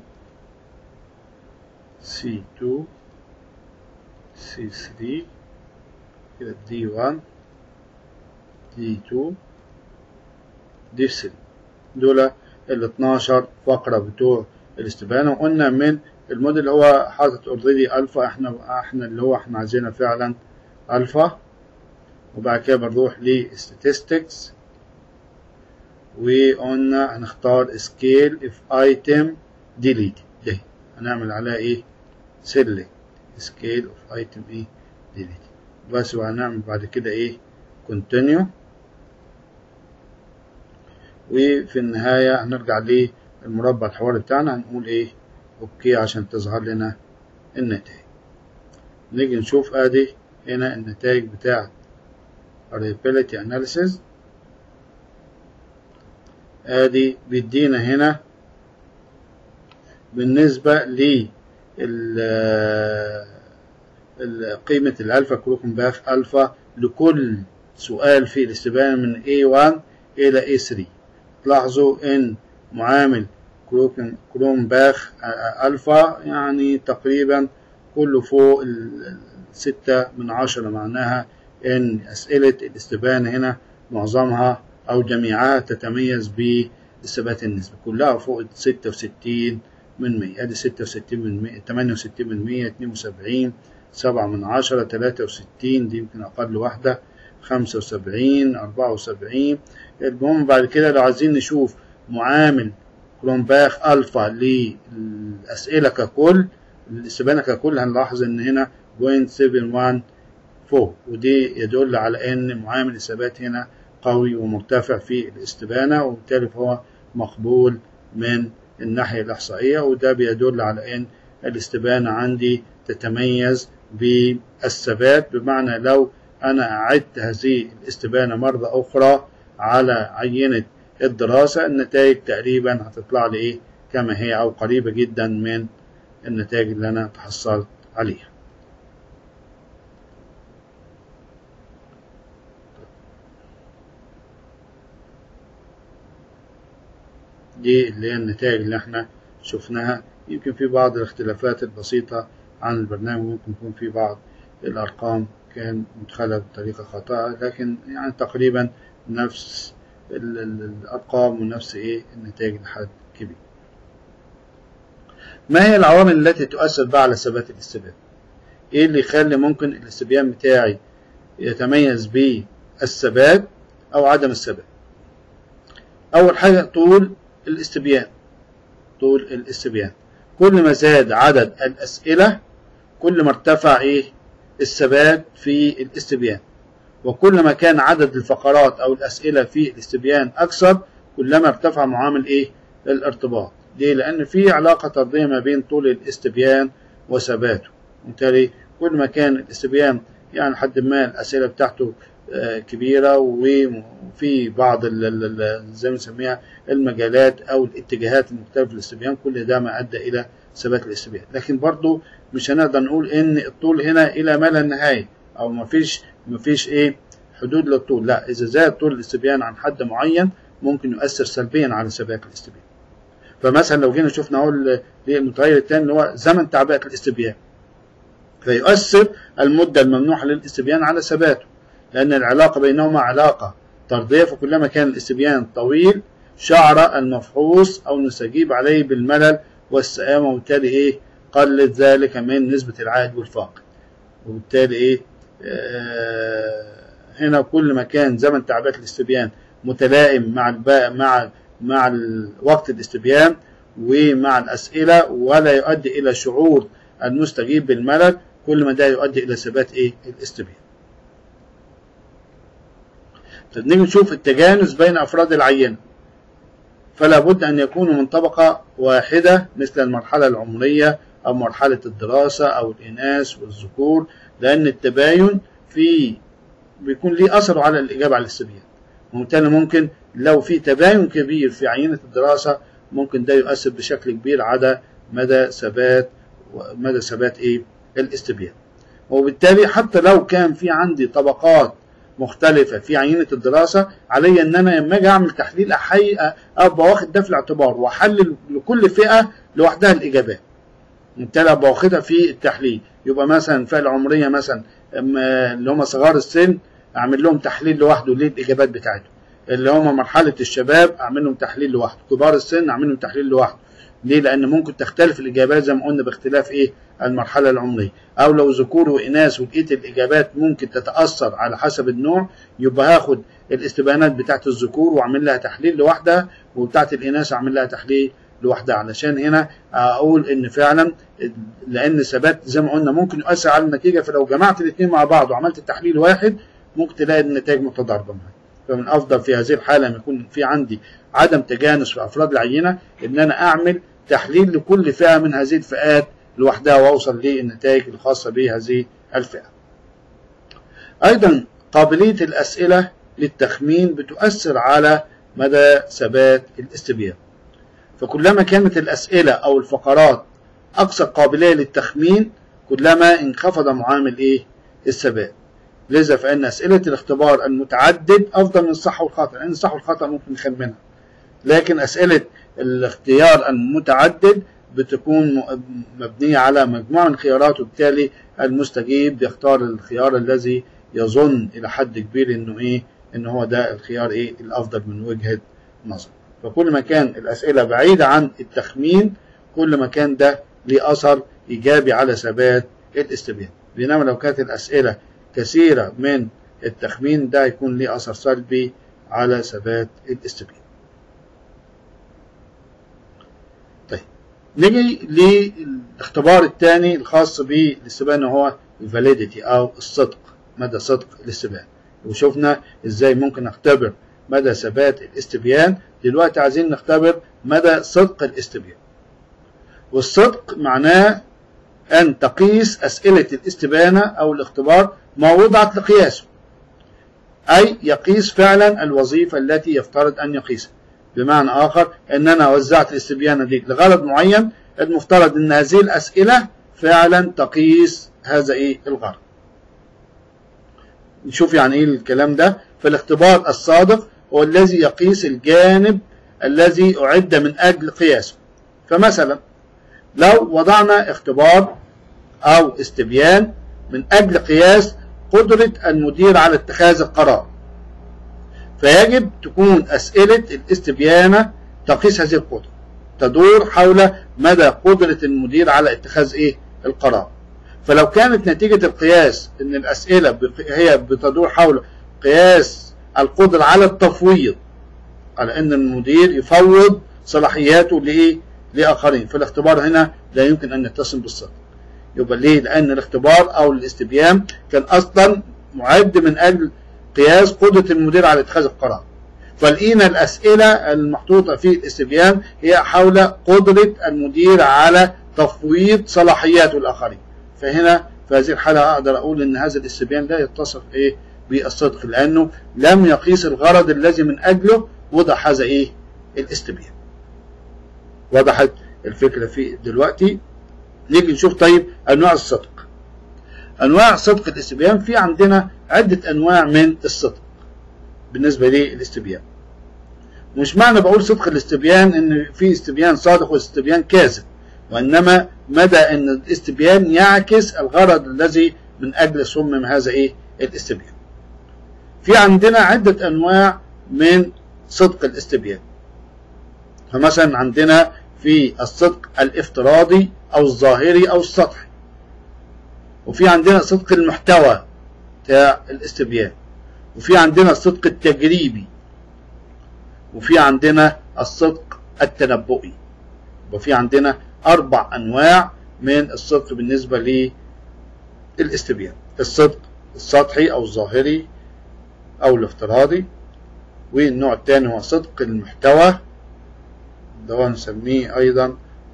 C2 C3 كده D1 D2 D3 دول ال 12 فقرة بتوع الاستبانة وقلنا من الموديل اللي هو حاطط اوريدي الفا احنا احنا اللي هو احنا عايزينها فعلا الفا وبعد كده بنروح ل statistics وقلنا هنختار scale if item deleted ده هنعمل عليها ايه select scale of item ايه deleted بس وهنعمل بعد كده ايه continue وفي النهاية هنرجع للمربع الحواري بتاعنا هنقول ايه اوكي عشان تظهر لنا النتائج نيجي نشوف ادي هنا النتائج بتاعة reliability analysis ادي بيدينا هنا بالنسبة ل قيمة الألفا كلكم باخ ألفا لكل سؤال في الاستبانة من A1 إلى A3 تلاحظوا إن معامل كلوم باخ ألفا يعني تقريبا كله فوق ستة من عشرة معناها إن أسئلة الاستبانة هنا معظمها أو جميعها تتميز بالثبات النسبي كلها فوق ستة وستين من مية أدي ستة وستين من مية تمانية وستين من مية اتنين وسبعين سبعة من عشرة تلاتة وستين دي يمكن أقل واحدة خمسة وسبعين أربعة وسبعين المهم بعد كده لو عايزين نشوف معامل كرومباخ ألفا للأسئلة ككل الاستبانة ككل هنلاحظ إن هنا 0.714 ودي يدل على إن معامل الثبات هنا قوي ومرتفع في الاستبانة وبالتالي فهو مقبول من الناحية الإحصائية وده بيدل على إن الاستبانة عندي تتميز بالثبات بمعنى لو أنا أعدت هذه الاستبانة مرة أخرى على عينة الدراسة النتائج تقريبا هتطلع لي إيه كما هي أو قريبة جدا من النتائج اللي أنا تحصلت عليها دي اللي هي النتائج اللي احنا شفناها يمكن في بعض الاختلافات البسيطة عن البرنامج ممكن يكون في بعض الأرقام كان مدخلة بطريقة خاطئة لكن يعني تقريبا نفس الأرقام ونفس إيه النتائج لحد كبير ما هي العوامل التي تؤثر بقى على ثبات الاستبيان ايه اللي يخلي ممكن الاستبيان بتاعي يتميز بالثبات او عدم الثبات اول حاجة طول الاستبيان طول الاستبيان كل ما زاد عدد الاسئلة كل ما ارتفع ايه الثبات في الاستبيان وكل ما كان عدد الفقرات او الاسئلة في الاستبيان اكثر كلما ارتفع معامل ايه الارتباط ليه؟ لأن في علاقة طردية ما بين طول الاستبيان وثباته وبالتالي كل ما كان الاستبيان يعني لحد ما الأسئلة بتاعته كبيرة وفي بعض زي ما نسميها المجالات أو الاتجاهات المختلفة في الاستبيان كل ده ما أدى إلى ثبات الاستبيان لكن برضو مش هنقدر نقول إن الطول هنا إلى ما لا نهاية أو مفيش مفيش إيه حدود للطول لا إذا زاد طول الاستبيان عن حد معين ممكن يؤثر سلبيا على ثبات الاستبيان فمثلا لو جينا شفنا اهو المتغير الثاني اللي هو زمن تعبئه الاستبيان فيؤثر المده الممنوحه للاستبيان على ثباته لان العلاقه بينهما علاقه طرديه فكلما كان الاستبيان طويل شعر المفحوص او نستجيب عليه بالملل والسآمة وبالتالي ايه قلت ذلك من نسبة العائد والفاقد وبالتالي ايه آه هنا كل ما كان زمن تعبئة الاستبيان متلائم مع الباقي مع مع وقت الاستبيان ومع الأسئلة ولا يؤدي إلى شعور المستجيب بالملل كل ما ده يؤدي إلى ثبات إيه الاستبيان طب نيجي نشوف التجانس بين أفراد العينة فلا بد أن يكونوا من طبقة واحدة مثل المرحلة العمرية أو مرحلة الدراسة أو الإناث والذكور لأن التباين في بيكون ليه أثر على الإجابة على الاستبيان وبالتالي ممكن لو في تباين كبير في عينة الدراسة ممكن ده يؤثر بشكل كبير على مدى ثبات مدى ثبات ايه الاستبيان وبالتالي حتى لو كان في عندي طبقات مختلفة في عينة الدراسة علي ان انا لما اجي اعمل تحليل احي ابقى واخد ده في الاعتبار واحلل لكل فئة لوحدها الاجابات بالتالي ابقى واخدها في التحليل يبقى مثلا الفئة العمرية مثلا اللي هم صغار السن اعمل لهم تحليل لوحده للاجابات بتاعتهم اللي هم مرحله الشباب اعمل لهم تحليل لوحده كبار السن اعمل لهم تحليل لوحده ليه لان ممكن تختلف الاجابات زي ما قلنا باختلاف ايه المرحله العمريه او لو ذكور واناث ولقيت الاجابات ممكن تتاثر على حسب النوع يبقى هاخد الاستبيانات بتاعت الذكور واعمل لها تحليل لوحدها وبتاعت الاناث اعمل لها تحليل لوحدها علشان هنا اقول ان فعلا لان ثبات زي ما قلنا ممكن يؤثر على النتيجه فلو جمعت الاثنين مع بعض وعملت تحليل واحد ممكن تلاقي النتائج متضاربه معاك فمن افضل في هذه الحاله لما يكون في عندي عدم تجانس في افراد العينه ان انا اعمل تحليل لكل فئه من هذه الفئات لوحدها واوصل للنتائج الخاصه بهذه الفئه. ايضا قابليه الاسئله للتخمين بتؤثر على مدى ثبات الاستبيان. فكلما كانت الاسئله او الفقرات اكثر قابليه للتخمين كلما انخفض معامل ايه؟ الثبات. لذا فإن أسئلة الاختبار المتعدد أفضل من الصح والخطأ لأن الصح والخطأ ممكن نخمنها لكن أسئلة الاختيار المتعدد بتكون مبنية على مجموعة من الخيارات وبالتالي المستجيب يختار الخيار الذي يظن إلى حد كبير إنه إيه إن هو ده الخيار إيه الأفضل من وجهة نظر فكل ما كان الأسئلة بعيدة عن التخمين كل ما كان ده ليه أثر إيجابي على ثبات الاستبيان بينما لو كانت الأسئلة كثيرة من التخمين ده يكون له أثر سلبي على ثبات الاستبيان طيب نيجي للاختبار الثاني الخاص بالاستبيان هو الفاليديتي أو الصدق مدى صدق الاستبيان وشفنا ازاي ممكن نختبر مدى ثبات الاستبيان دلوقتي عايزين نختبر مدى صدق الاستبيان والصدق معناه أن تقيس أسئلة الاستبانة أو الاختبار ما وضعت لقياسه أي يقيس فعلا الوظيفة التي يفترض أن يقيسها بمعنى آخر أن أنا وزعت الاستبيانة دي لغرض معين المفترض أن هذه الأسئلة فعلا تقيس هذا إيه الغرض نشوف يعني إيه الكلام ده فالاختبار الصادق هو الذي يقيس الجانب الذي أعد من أجل قياسه فمثلا لو وضعنا اختبار أو استبيان من أجل قياس قدرة المدير على اتخاذ القرار فيجب تكون أسئلة الاستبيانة تقيس هذه القدرة تدور حول مدى قدرة المدير على اتخاذ إيه القرار فلو كانت نتيجة القياس أن الأسئلة هي بتدور حول قياس القدرة على التفويض على أن المدير يفوض صلاحياته لإيه لآخرين فالاختبار هنا لا يمكن أن يتصل بالصدق يبقى ليه لأن الاختبار أو الاستبيان كان أصلا معد من أجل قياس قدرة المدير على اتخاذ القرار فلقينا الأسئلة المحطوطة في الاستبيان هي حول قدرة المدير على تفويض صلاحياته الآخرين فهنا في هذه الحالة أقدر أقول أن هذا الاستبيان لا يتصف إيه بالصدق لأنه لم يقيس الغرض الذي من أجله وضع هذا إيه الاستبيان وضحت الفكرة في دلوقتي نيجي نشوف طيب أنواع الصدق أنواع صدق الاستبيان في عندنا عدة أنواع من الصدق بالنسبة للاستبيان مش معنى بقول صدق الاستبيان ان في استبيان صادق واستبيان كاذب وانما مدى ان الاستبيان يعكس الغرض الذي من اجل صمم هذا ايه الاستبيان في عندنا عدة انواع من صدق الاستبيان فمثلا عندنا في الصدق الافتراضي او الظاهري او السطحي وفي عندنا صدق المحتوى بتاع الاستبيان وفي عندنا الصدق التجريبي وفي عندنا الصدق التنبؤي وفي عندنا أربع أنواع من الصدق بالنسبة للاستبيان الصدق السطحي أو الظاهري أو الافتراضي والنوع الثاني هو صدق المحتوى ده نسميه أيضا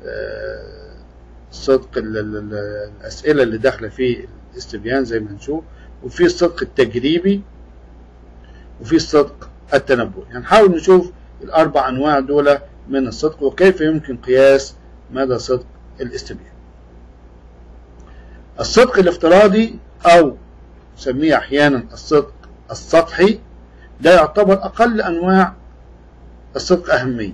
صدق الأسئلة اللي داخلة في الاستبيان زي ما هنشوف وفي الصدق التجريبي وفي الصدق التنبؤي هنحاول يعني نشوف الأربع أنواع دول من الصدق وكيف يمكن قياس مدى صدق الاستبيان الصدق الافتراضي أو نسميه أحيانا الصدق السطحي ده يعتبر أقل أنواع الصدق أهمية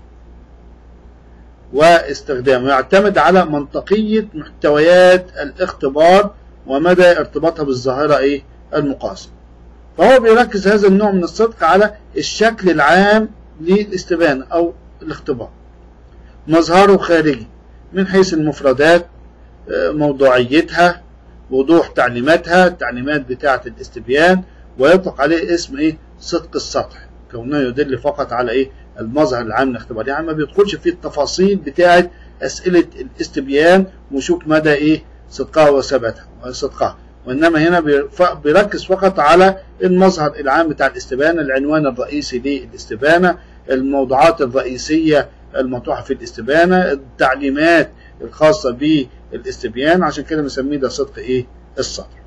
واستخدامه يعتمد على منطقية محتويات الاختبار ومدى ارتباطها بالظاهرة ايه المقاسة فهو بيركز هذا النوع من الصدق على الشكل العام للاستبانة أو الاختبار مظهره خارجي من حيث المفردات موضوعيتها وضوح تعليماتها التعليمات بتاعة الاستبيان ويطلق عليه اسم ايه صدق السطح كونه يدل فقط على ايه المظهر العام للاختبار يعني ما بيدخلش في التفاصيل بتاعة أسئلة الاستبيان وشوف مدى ايه صدقها وثباتها صدقها وإنما هنا بيركز فقط على المظهر العام بتاع الاستبانة العنوان الرئيسي للاستبانة الموضوعات الرئيسية المطروحة في الاستبانة التعليمات الخاصة بالاستبيان عشان كده بنسميه ده صدق ايه السطر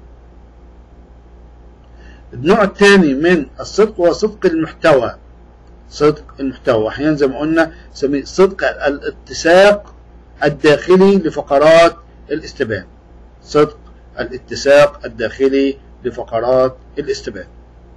النوع الثاني من الصدق هو صدق المحتوى صدق المحتوى احيانا زي ما قلنا نسميه صدق الاتساق الداخلي لفقرات الاستبان صدق الاتساق الداخلي لفقرات الاستبان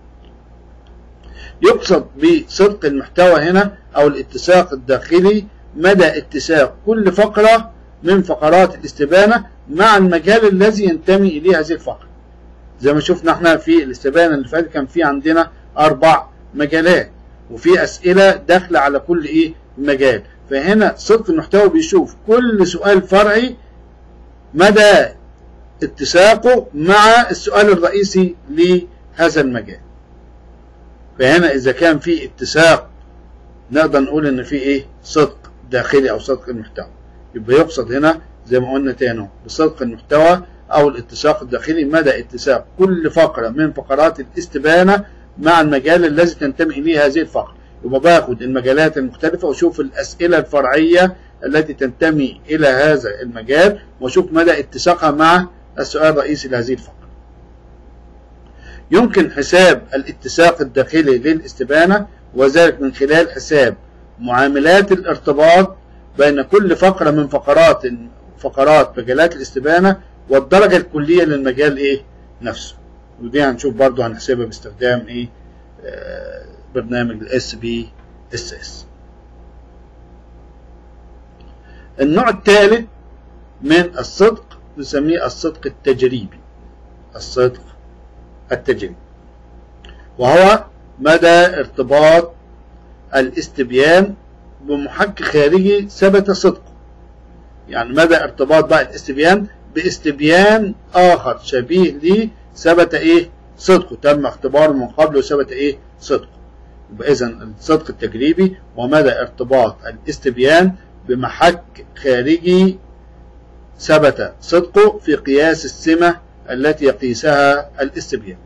يقصد بصدق المحتوى هنا او الاتساق الداخلي مدى اتساق كل فقرة من فقرات الاستبانة مع المجال الذي ينتمي اليه هذه الفقرة زي ما شفنا احنا في الاستبانة اللي فاتت كان في عندنا اربع مجالات وفي اسئلة داخلة على كل ايه مجال فهنا صدق المحتوى بيشوف كل سؤال فرعي مدى اتساقه مع السؤال الرئيسي لهذا المجال فهنا إذا كان في اتساق نقدر نقول إن في إيه صدق داخلي أو صدق المحتوى يبقى يقصد هنا زي ما قلنا تاني بصدق المحتوى أو الاتساق الداخلي مدى اتساق كل فقرة من فقرات الاستبانة مع المجال الذي تنتمي إليه هذه الفقرة يبقى باخد المجالات المختلفة واشوف الأسئلة الفرعية التي تنتمي إلى هذا المجال وأشوف مدى اتساقها مع السؤال الرئيسي لهذه الفقرة يمكن حساب الاتساق الداخلي للاستبانة وذلك من خلال حساب معاملات الارتباط بين كل فقرة من فقرات فقرات مجالات الاستبانة والدرجة الكلية للمجال ايه نفسه ودي هنشوف برضو هنحسبها باستخدام ايه آه برنامج الاس بي اس اس النوع الثالث من الصدق نسميه الصدق التجريبي الصدق التجريبي وهو مدى ارتباط الاستبيان بمحك خارجي ثبت صدقه يعني مدى ارتباط بقى الاستبيان باستبيان اخر شبيه ليه ثبت ايه صدقه تم اختباره من قبل وثبت ايه صدقه يبقى اذا الصدق التجريبي ومدى ارتباط الاستبيان بمحك خارجي ثبت صدقه في قياس السمة التي يقيسها الاستبيان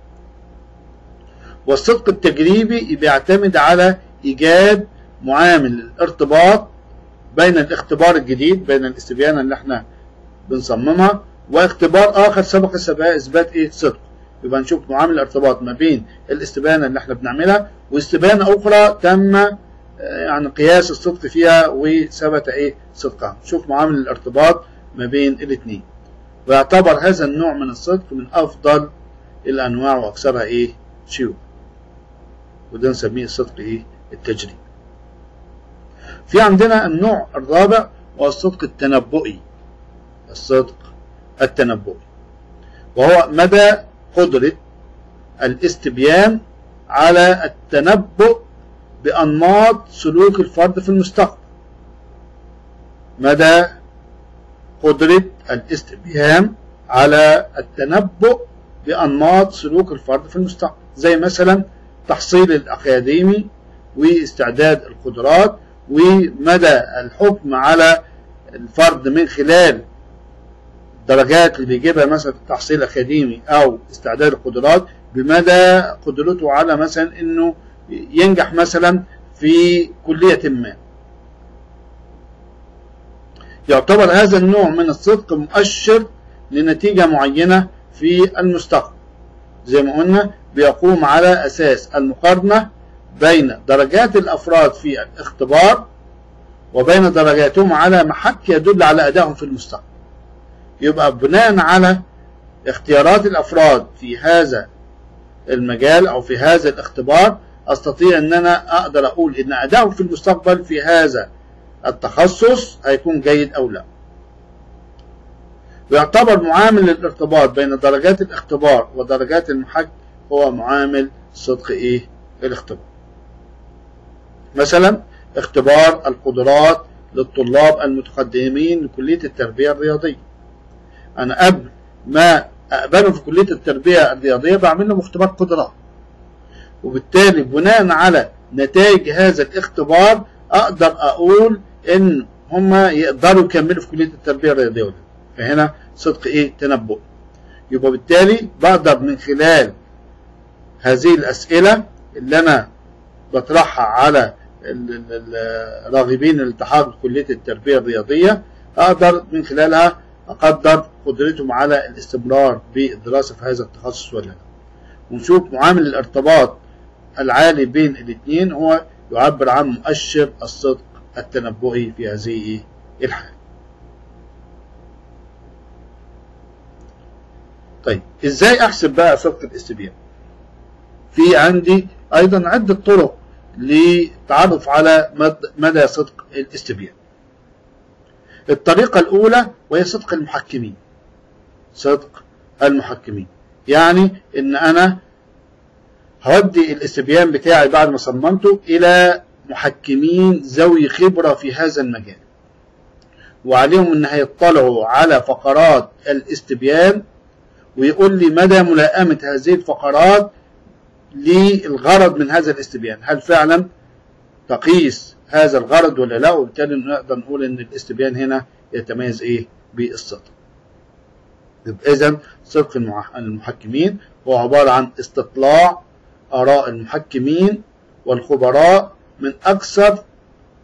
والصدق التجريبي بيعتمد على إيجاد معامل الارتباط بين الاختبار الجديد بين الاستبيان اللي احنا بنصممها واختبار آخر سبق إثبات إيه صدق يبقى نشوف معامل الارتباط ما بين الاستبانة اللي احنا بنعملها واستبانة أخرى تم يعني قياس الصدق فيها وثبت ايه صدقها نشوف معامل الارتباط ما بين الاثنين ويعتبر هذا النوع من الصدق من افضل الانواع واكثرها ايه شيوع وده نسميه الصدق ايه التجريبي في عندنا النوع الرابع وهو الصدق التنبؤي الصدق التنبؤي وهو مدى قدرة الاستبيان على التنبؤ بأنماط سلوك الفرد في المستقبل مدى قدرة الاستبيان على التنبؤ بأنماط سلوك الفرد في المستقبل زي مثلا تحصيل الأكاديمي واستعداد القدرات ومدى الحكم على الفرد من خلال الدرجات اللي بيجيبها مثلا تحصيل أكاديمي أو استعداد القدرات بمدى قدرته على مثلا إنه ينجح مثلا في كلية ما يعتبر هذا النوع من الصدق مؤشر لنتيجة معينة في المستقبل زي ما قلنا بيقوم على أساس المقارنة بين درجات الأفراد في الاختبار وبين درجاتهم على محك يدل على أدائهم في المستقبل يبقى بناء على اختيارات الأفراد في هذا المجال أو في هذا الاختبار استطيع ان انا اقدر اقول ان اداؤه في المستقبل في هذا التخصص هيكون جيد او لا ويعتبر معامل الارتباط بين درجات الاختبار ودرجات المحك هو معامل صدق ايه الاختبار مثلا اختبار القدرات للطلاب المتقدمين لكلية التربية الرياضية انا قبل ما اقبلهم في كلية التربية الرياضية بعمل لهم اختبار قدرات وبالتالي بناء على نتائج هذا الاختبار اقدر اقول ان هم يقدروا يكملوا في كليه التربيه الرياضيه ولا فهنا صدق ايه تنبؤ يبقى بالتالي بقدر من خلال هذه الاسئله اللي انا بطرحها على الراغبين الالتحاق بكليه التربيه الرياضيه اقدر من خلالها اقدر قدرتهم على الاستمرار بالدراسه في هذا التخصص ولا لا ونشوف معامل الارتباط العالي بين الاثنين هو يعبر عن مؤشر الصدق التنبؤي في هذه الحالة طيب ازاي احسب بقى صدق الاستبيان في عندي ايضا عدة طرق للتعرف على مدى صدق الاستبيان الطريقة الاولى وهي صدق المحكمين صدق المحكمين يعني ان انا هودي الاستبيان بتاعي بعد ما صممته الى محكمين ذوي خبرة في هذا المجال وعليهم ان هيطلعوا على فقرات الاستبيان ويقول لي مدى ملائمة هذه الفقرات للغرض من هذا الاستبيان هل فعلا تقيس هذا الغرض ولا لا وبالتالي نقدر نقول ان الاستبيان هنا يتميز ايه بالصدق يبقى اذا صدق المحكمين هو عبارة عن استطلاع آراء المحكمين والخبراء من أكثر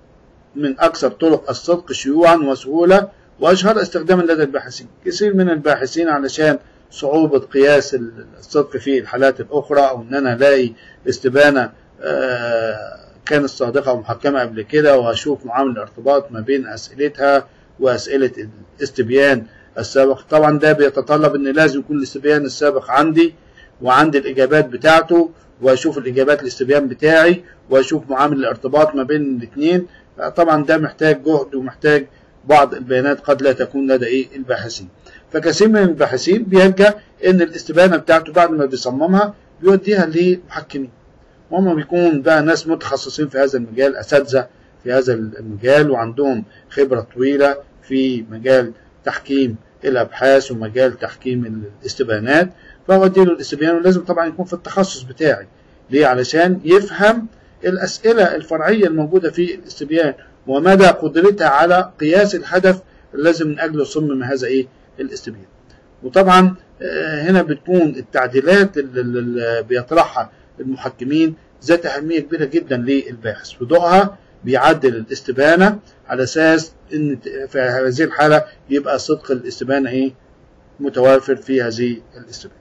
من أكثر طرق الصدق شيوعا وسهولة وأشهر استخداما لدى الباحثين كثير من الباحثين علشان صعوبة قياس الصدق في الحالات الأخرى أو إن أنا ألاقي استبانة كانت صادقة ومحكمة قبل كده وأشوف معامل الارتباط ما بين أسئلتها وأسئلة الاستبيان السابق طبعا ده بيتطلب إن لازم يكون الاستبيان السابق عندي وعندي الإجابات بتاعته وأشوف الإجابات الاستبيان بتاعي وأشوف معامل الارتباط ما بين الاثنين طبعا ده محتاج جهد ومحتاج بعض البيانات قد لا تكون لدى إيه الباحثين فكثير من الباحثين بيلجأ إن الاستبانة بتاعته بعد ما بيصممها بيوديها لمحكمين وهم بيكون بقى ناس متخصصين في هذا المجال أساتذة في هذا المجال وعندهم خبرة طويلة في مجال تحكيم الأبحاث ومجال تحكيم الاستبانات فأودي له الاستبيان ولازم طبعا يكون في التخصص بتاعي ليه علشان يفهم الأسئلة الفرعية الموجودة في الاستبيان ومدى قدرتها على قياس الهدف الذي من أجله صمم هذا إيه الاستبيان وطبعا هنا بتكون التعديلات اللي بيطرحها المحكمين ذات أهمية كبيرة جدا للباحث في ضوءها بيعدل الاستبانة على أساس إن في هذه الحالة يبقى صدق الاستبانة إيه متوافر في هذه الاستبانة.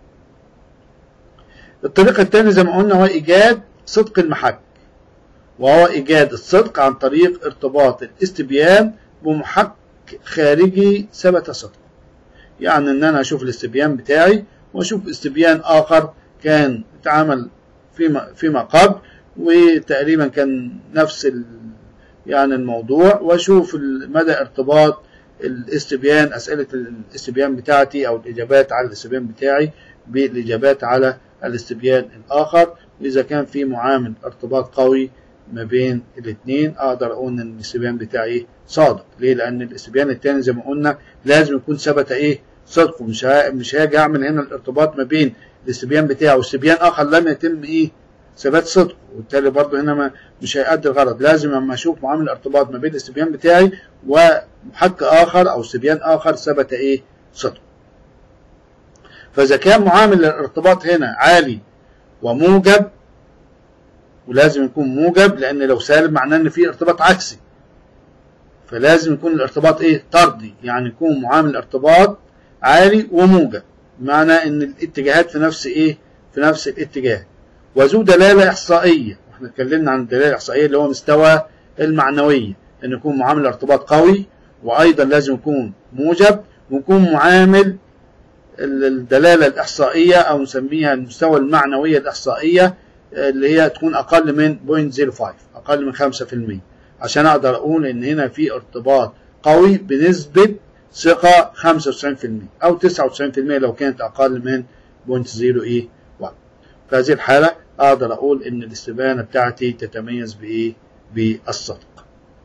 الطريقة الثانية زي ما قلنا هو إيجاد صدق المحك وهو إيجاد الصدق عن طريق ارتباط الاستبيان بمحك خارجي ثبت صدقه. يعني إن أنا أشوف الاستبيان بتاعي وأشوف استبيان آخر كان اتعمل فيما فيما قبل وتقريبا كان نفس يعني الموضوع واشوف مدى ارتباط الاستبيان اسئله الاستبيان بتاعتي او الاجابات على الاستبيان بتاعي بالاجابات على الاستبيان الاخر واذا كان في معامل ارتباط قوي ما بين الاثنين اقدر اقول ان الاستبيان بتاعي صادق ليه لان الاستبيان الثاني زي ما قلنا لازم يكون ثبت ايه صدقه مش مش هاجي اعمل هنا الارتباط ما بين الاستبيان بتاعه واستبيان اخر لم يتم ايه ثبات صدقه وبالتالي برضه هنا ما مش هيأدي الغرض لازم اما اشوف معامل الارتباط ما بين الاستبيان بتاعي ومحك اخر او استبيان اخر ثبت ايه صدقه فاذا كان معامل الارتباط هنا عالي وموجب ولازم يكون موجب لان لو سالب معناه ان في ارتباط عكسي فلازم يكون الارتباط ايه طردي يعني يكون معامل الارتباط عالي وموجب معنى ان الاتجاهات في نفس ايه في نفس الاتجاه وذو دلاله احصائيه احنا اتكلمنا عن الدلاله الاحصائيه اللي هو مستوى المعنويه ان يكون معامل ارتباط قوي وايضا لازم يكون موجب ويكون معامل الدلاله الاحصائيه او نسميها المستوى المعنويه الاحصائيه اللي هي تكون اقل من 0.05 اقل من 5% عشان اقدر اقول ان هنا في ارتباط قوي بنسبه ثقة 95% أو 99% لو كانت أقل من 0.01 في هذه الحالة أقدر أقول إن الاستبانة بتاعتي تتميز بإيه؟ بالصدق.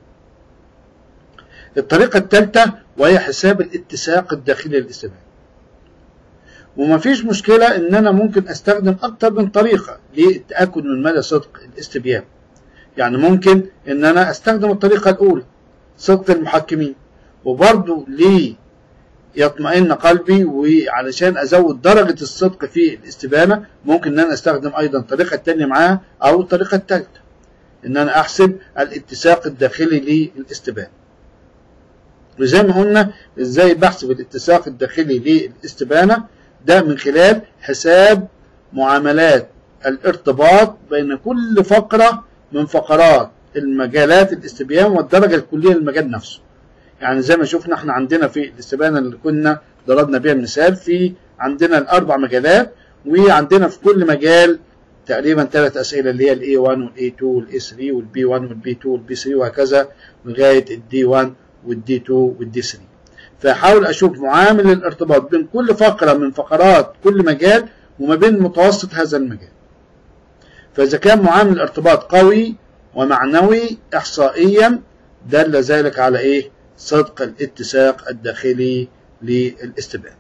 الطريقة الثالثة وهي حساب الاتساق الداخلي للاستبانة. ومفيش مشكلة إن أنا ممكن أستخدم أكتر من طريقة للتأكد من مدى صدق الاستبيان. يعني ممكن إن أنا أستخدم الطريقة الأولى صدق المحكمين وبرضه ليه يطمئن قلبي وعلشان ازود درجة الصدق في الاستبانة ممكن ان انا استخدم ايضا الطريقة التانية معاها او الطريقة التالتة ان انا احسب الاتساق الداخلي للاستبانة وزي ما قلنا ازاي بحسب الاتساق الداخلي للاستبانة ده من خلال حساب معاملات الارتباط بين كل فقرة من فقرات المجالات الاستبيان والدرجة الكلية للمجال نفسه يعني زي ما شفنا احنا عندنا في الاستبانه اللي كنا ضربنا بيها المثال في عندنا الاربع مجالات وعندنا في كل مجال تقريبا ثلاث اسئله اللي هي الاي 1 والاي 2 والاي 3 والبي 1 والبي 2 والبي 3 وهكذا لغايه الدي 1 والدي 2 والدي 3 فاحاول اشوف معامل الارتباط بين كل فقره من فقرات كل مجال وما بين متوسط هذا المجال فاذا كان معامل الارتباط قوي ومعنوي احصائيا دل ذلك على ايه صدق الاتساق الداخلي للاستبان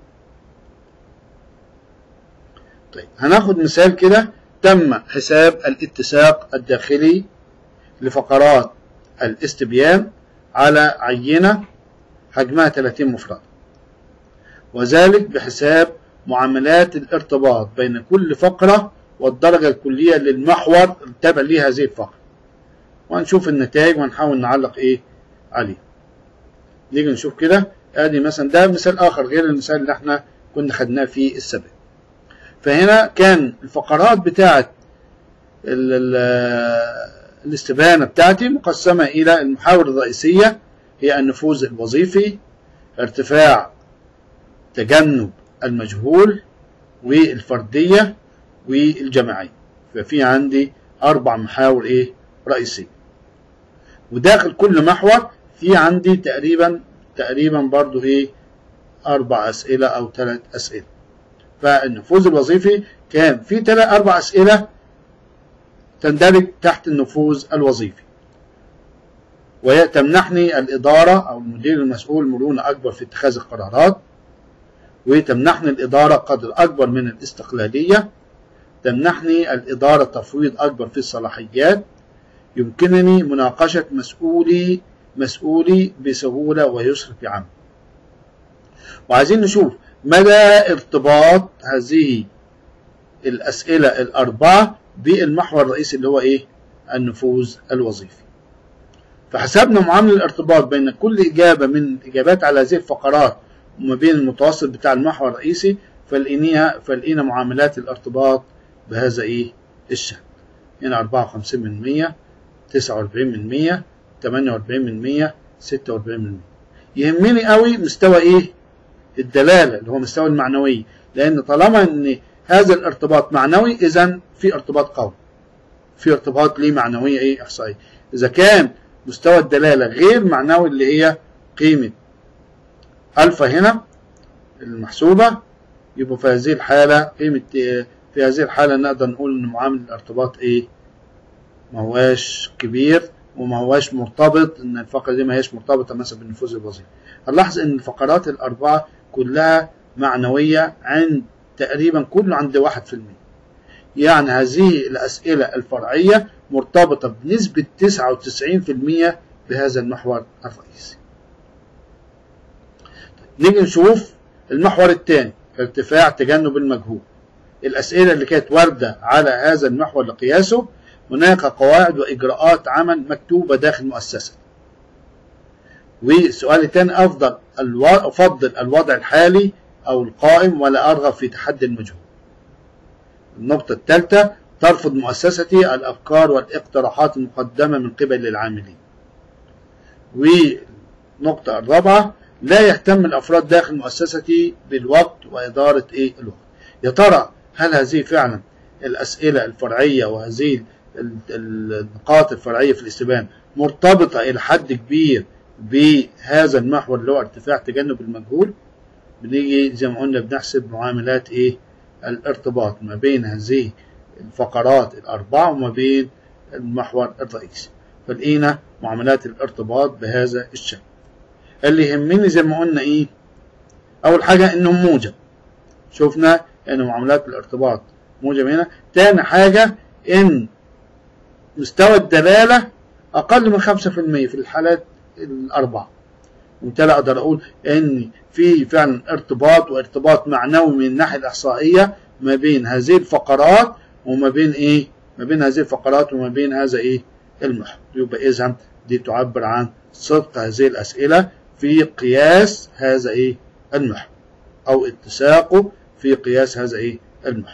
طيب هناخد مثال كده تم حساب الاتساق الداخلي لفقرات الاستبيان على عينة حجمها 30 مفردة وذلك بحساب معاملات الارتباط بين كل فقرة والدرجة الكلية للمحور التابع لهذه الفقرة وهنشوف النتائج وهنحاول نعلق ايه عليه نيجي نشوف كده ادي مثلا ده مثال اخر غير المثال اللي احنا كنا خدناه في السابق فهنا كان الفقرات بتاعه الاستبانه بتاعتي مقسمه الى المحاور الرئيسيه هي النفوذ الوظيفي ارتفاع تجنب المجهول والفرديه والجماعيه ففي عندي اربع محاور ايه رئيسيه وداخل كل محور في عندي تقريبا تقريبا برضو ايه اربع اسئله او ثلاث اسئله فالنفوذ الوظيفي كان في ثلاث اربع اسئله تندرج تحت النفوذ الوظيفي وهي تمنحني الإدارة أو المدير المسؤول مرونة أكبر في اتخاذ القرارات وتمنحني الإدارة قدر أكبر من الاستقلالية تمنحني الإدارة تفويض أكبر في الصلاحيات يمكنني مناقشة مسؤولي مسؤولي بسهولة ويسر في عمل وعايزين نشوف مدى ارتباط هذه الأسئلة الأربعة بالمحور الرئيسي اللي هو إيه النفوذ الوظيفي فحسبنا معامل الارتباط بين كل إجابة من الإجابات على هذه الفقرات وما بين المتوسط بتاع المحور الرئيسي فلقيناها فلقينا معاملات الارتباط بهذا إيه الشكل هنا 54 من 100 49 من 100 48 من 100 46 من 100 يهمني قوي مستوى إيه الدلالة اللي هو مستوى المعنوية لأن طالما إن هذا الارتباط معنوي إذا في ارتباط قوي في ارتباط ليه معنوية إيه إحصائية إذا كان مستوى الدلالة غير معنوي اللي هي قيمة ألفا هنا المحسوبة يبقى في هذه الحالة قيمة في هذه الحالة نقدر نقول إن معامل الارتباط إيه ما هواش كبير وما هواش مرتبط إن الفقرة دي ما هيش مرتبطة مثلا بالنفوذ الوظيفي هنلاحظ إن الفقرات الأربعة كلها معنوية عند تقريبا كله عند واحد في المية يعني هذه الأسئلة الفرعية مرتبطة بنسبة 99% بهذا المحور الرئيسي نيجي نشوف المحور الثاني ارتفاع تجنب المجهول الأسئلة اللي كانت واردة على هذا المحور لقياسه هناك قواعد وإجراءات عمل مكتوبة داخل مؤسسة والسؤال الثاني أفضل الو... أفضل الوضع الحالي أو القائم ولا أرغب في تحدي المجهول النقطة الثالثة ترفض مؤسستي الأفكار والاقتراحات المقدمة من قبل العاملين والنقطة الرابعة لا يهتم الأفراد داخل مؤسستي بالوقت وإدارة إيه الوقت يا ترى هل هذه فعلا الأسئلة الفرعية وهذه النقاط الفرعية في الاستبان مرتبطة إلى حد كبير بهذا المحور اللي هو ارتفاع تجنب المجهول بنيجي زي ما قلنا بنحسب معاملات ايه الارتباط ما بين هذه الفقرات الأربعة وما بين المحور الرئيسي فلقينا معاملات الارتباط بهذا الشكل اللي يهمني زي ما قلنا ايه اول حاجة انه موجب شفنا ان معاملات الارتباط موجب هنا تاني حاجة ان مستوى الدلالة اقل من خمسة في المية في الحالات الاربعة وبالتالي اقدر اقول ان في فعلا ارتباط وارتباط معنوي من الناحية الاحصائية ما بين هذه الفقرات وما بين ايه ما بين هذه الفقرات وما بين هذا ايه المحور يبقى اذا دي تعبر عن صدق هذه الاسئله في قياس هذا ايه المحور او اتساقه في قياس هذا ايه المحور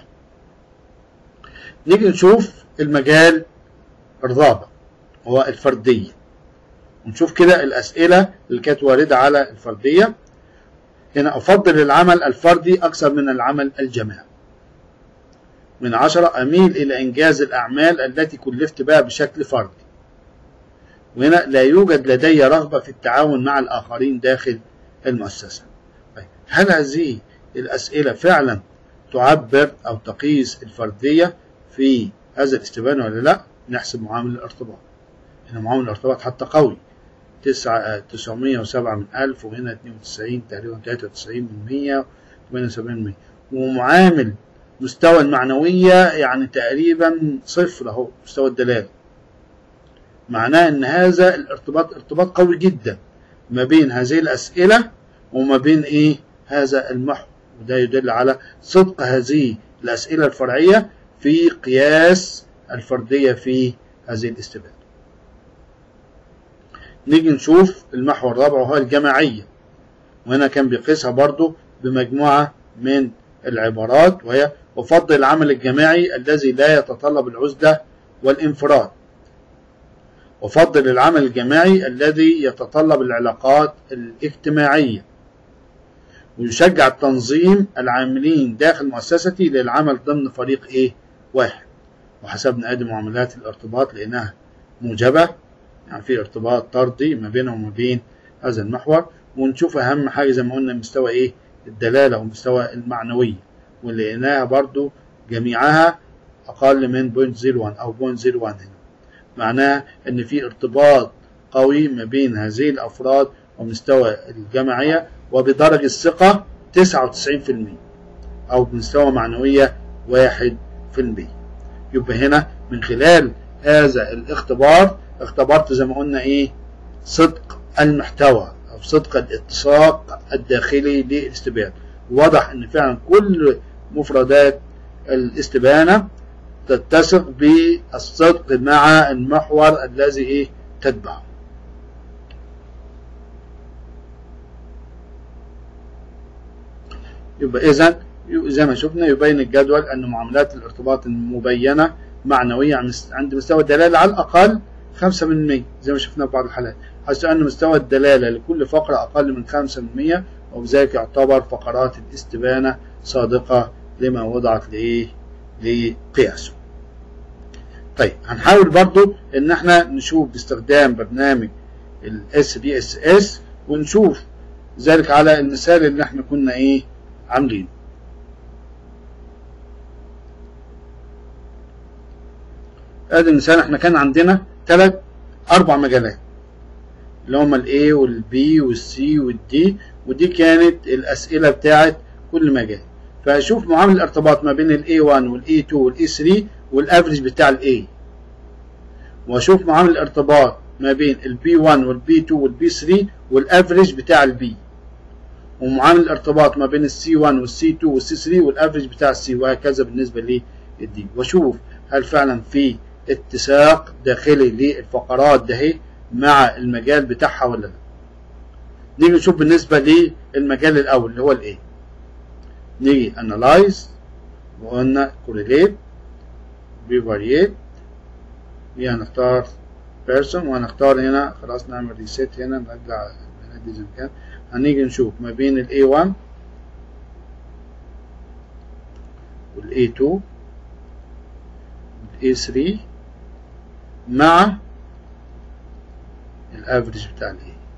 نيجي نشوف المجال الرابع هو الفرديه ونشوف كده الاسئله اللي كانت وارده على الفرديه هنا افضل العمل الفردي اكثر من العمل الجماعي من عشرة أميل إلى إنجاز الأعمال التي كلفت بها بشكل فردي وهنا لا يوجد لدي رغبة في التعاون مع الآخرين داخل المؤسسة هل هذه الأسئلة فعلا تعبر أو تقيس الفردية في هذا الاستبان ولا لا نحسب معامل الارتباط هنا معامل الارتباط حتى قوي تسعة تسعمية وسبعة من ألف وهنا اتنين وتسعين تقريبا تلاتة وتسعين من مية وثمانية وسبعين من مية ومعامل مستوى المعنوية يعني تقريبا صفر اهو مستوى الدلالة معناه ان هذا الارتباط ارتباط قوي جدا ما بين هذه الاسئلة وما بين ايه هذا المحور وده يدل على صدق هذه الاسئلة الفرعية في قياس الفردية في هذه الاستبانة نيجي نشوف المحور الرابع وهو الجماعية وهنا كان بيقيسها برضو بمجموعة من العبارات وهي أفضل العمل الجماعي الذي لا يتطلب العزلة والانفراد أفضل العمل الجماعي الذي يتطلب العلاقات الاجتماعية ويشجع التنظيم العاملين داخل مؤسستي للعمل ضمن فريق ايه واحد وحسبنا ادي معاملات الارتباط لانها موجبة يعني في ارتباط طردي ما بينه وما بين هذا المحور ونشوف اهم حاجة زي ما قلنا مستوى ايه الدلالة ومستوى المعنوية واللي لقيناها برضو جميعها اقل من 0.01 او 0.01 هنا معناها ان في ارتباط قوي ما بين هذه الافراد ومستوى الجماعية وبدرجة الثقة 99% أو بمستوى معنوية 1% يبقى هنا من خلال هذا الاختبار اختبرت زي ما قلنا ايه صدق المحتوى أو صدق الاتساق الداخلي للاستبيان واضح ان فعلا كل مفردات الاستبانة تتسق بالصدق مع المحور الذي ايه تتبعه يبقى إذا زي ما شفنا يبين الجدول أن معاملات الارتباط المبينة معنوية عند مستوى الدلالة على الأقل 5% زي ما شفنا في بعض الحالات حيث أن مستوى الدلالة لكل فقرة أقل من 5% وبذلك يعتبر فقرات الاستبانة صادقة لما وضعت لإيه لقياسه طيب هنحاول برضو ان احنا نشوف باستخدام برنامج ال SPSS ونشوف ذلك على المثال اللي احنا كنا ايه عاملين ادي مثال احنا كان عندنا ثلاث اربع مجالات اللي هما الاي والبي والسي والدي ودي كانت الاسئله بتاعت كل مجال فاشوف معامل الارتباط ما بين الاي 1 والاي 2 والاي 3 والافريج بتاع الاي واشوف معامل الارتباط ما بين البي 1 والبي 2 والبي 3 والافريج بتاع البي ومعامل الارتباط ما بين السي 1 والسي 2 والسي 3 والافريج بتاع السي وهكذا بالنسبه للدي واشوف هل فعلا في اتساق داخلي للفقرات ده مع المجال بتاعها ولا لا نيجي نشوف بالنسبه للمجال الاول اللي هو الايه نيجي انالايز وقلنا كوريليت بيفاريت هنختار بيرسون وهنختار هنا خلاص نعمل ريسيت هنا نرجع البيانات دي زي ما كان هنيجي نشوف ما بين ال A1 وال A2 وال A3 مع الافريج بتاع ال A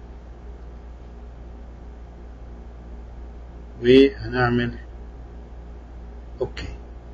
وهنعمل اوكي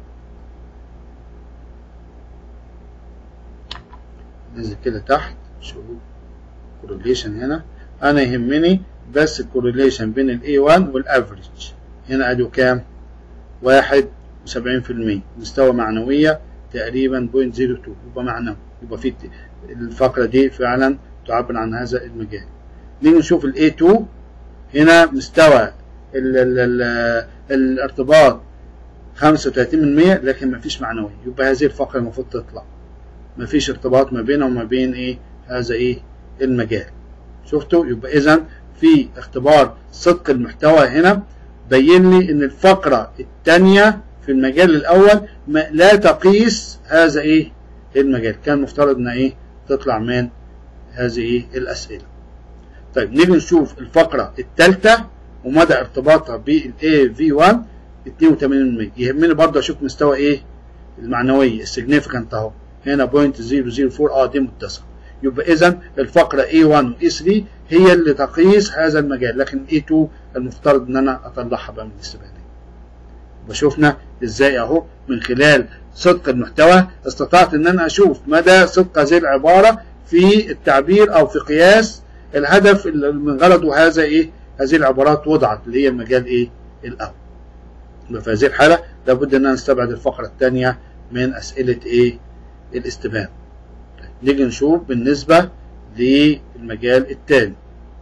ننزل كده تحت شوف كورليشن هنا انا يهمني بس الكورليشن بين الاي 1 والافريج هنا ادوا كام واحد وسبعين في المية مستوى معنوية تقريبا بوينت زيرو تو يبقى معنوي يبقى في الفقرة دي فعلا تعبر عن هذا المجال نيجي نشوف الاي 2 هنا مستوى ال ال ال الارتباط 35% لكن مفيش معنوي يبقى هذه الفقرة المفروض تطلع مفيش ارتباط ما بينه وما بين ايه هذا ايه المجال شفتوا يبقى اذا في اختبار صدق المحتوى هنا بين لي ان الفقرة الثانية في المجال الاول ما لا تقيس هذا ايه المجال كان مفترض ان ايه تطلع من هذه ايه الاسئلة طيب نيجي نشوف الفقرة الثالثة ومدى ارتباطها بالاي في 1 82% يهمني برضه اشوف مستوى ايه المعنوي السيجنيفيكانت اهو هنا 0.004 اه دي متسقه يبقى اذا الفقره A1 و A3 هي اللي تقيس هذا المجال لكن A2 المفترض ان انا اطلعها بقى من الاستبانه وشوفنا ازاي اهو من خلال صدق المحتوى استطعت ان انا اشوف مدى صدق هذه العباره في التعبير او في قياس الهدف اللي من غرضه هذا ايه هذه العبارات وضعت اللي هي المجال ايه الاول في هذه الحاله لابد ان انا نستبعد الفقره الثانيه من اسئله ايه الاستبان نيجي نشوف بالنسبة للمجال التاني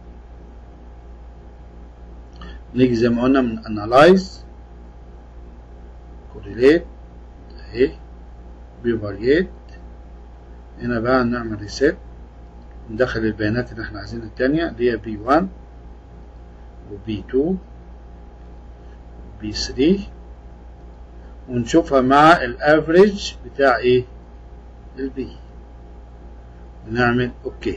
نيجي زي ما قلنا من analyze correlate اهي بيفاريت هنا بقى نعمل ريسيت ندخل البيانات اللي احنا عايزينها التانية اللي هي بي 1 وبي 2 وبي 3 ونشوفها مع الافريج بتاع ايه البي ونعمل اوكي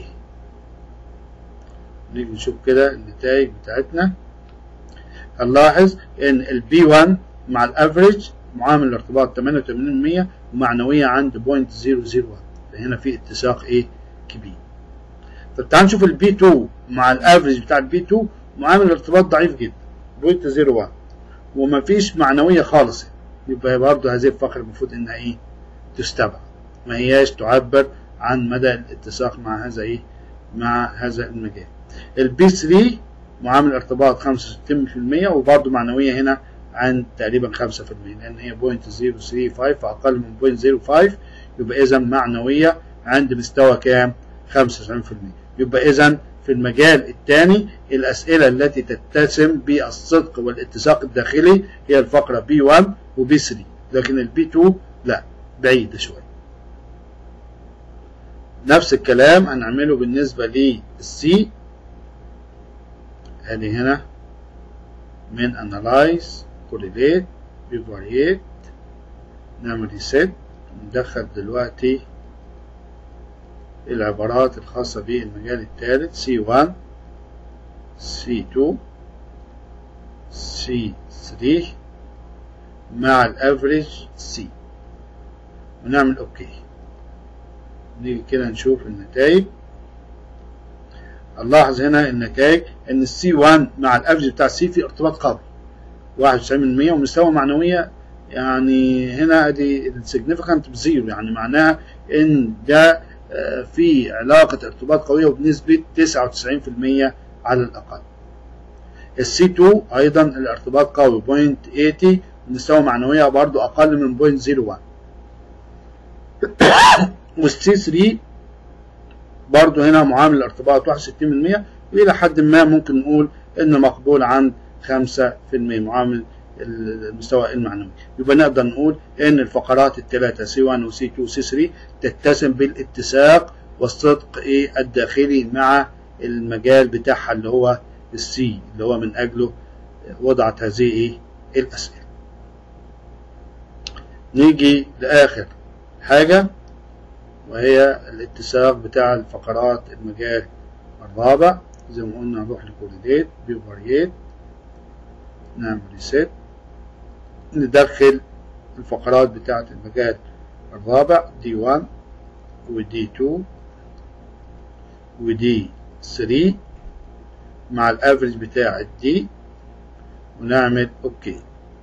نيجي نشوف كده النتائج بتاعتنا هنلاحظ ان البي 1 مع الافريج معامل الارتباط 88% ومعنوية عند 0.001 فهنا في اتساق ايه كبير طب تعال نشوف البي 2 مع الافريج بتاع البي 2 معامل الارتباط ضعيف جدا 0.01 ومفيش معنوية خالص يبقى برضه هذه الفقرة المفروض انها ايه تستبعد ما هياش تعبر عن مدى الاتساق مع هذا ايه مع هذا المجال البي 3 معامل ارتباط 65% وبرضه معنوية هنا عن تقريبا 5% لان هي 0.035 فاقل من 0.05 يبقى اذا معنوية عند مستوى كام 95% يبقى اذا في المجال الثاني الأسئلة التي تتسم بالصدق والاتساق الداخلي هي الفقرة B1 و B3 لكن ال B2 لا بعيدة شوية نفس الكلام هنعمله بالنسبة للسي ادي هنا من analyze correlate bivariate نعمل reset ندخل دلوقتي العبارات الخاصة بالمجال الثالث C1 C2 C3 مع الافريج C ونعمل اوكي نيجي كده نشوف النتائج نلاحظ هنا النتائج ان السي 1 مع الافريج بتاع السي في ارتباط قوي 91% ومستوى معنوية يعني هنا ادي السيجنيفيكانت بزيرو يعني معناها ان ده في علاقة ارتباط قوية وبنسبة 99% على الأقل السي 2 أيضا الارتباط قوي 0.80 مستوى معنوية برضو أقل من 0.01 والسي 3 برضو هنا معامل الارتباط 61% وإلى حد ما ممكن نقول إن مقبول عن 5% معامل المستوى المعنوي يبقى نقدر نقول ان الفقرات الثلاثه سي 1 وسي 2 وسي 3 تتسم بالاتساق والصدق ايه الداخلي مع المجال بتاعها اللي هو السي اللي هو من اجله وضعت هذه ايه الاسئله نيجي لاخر حاجه وهي الاتساق بتاع الفقرات المجال الرابع زي ما قلنا نروح لكوريليت بيفاريت نعمل ريسيت ندخل الفقرات بتاعة المجال الرابع دي 1 ودي 2 ودي 3 مع الافرج بتاع الدي ونعمل اوكي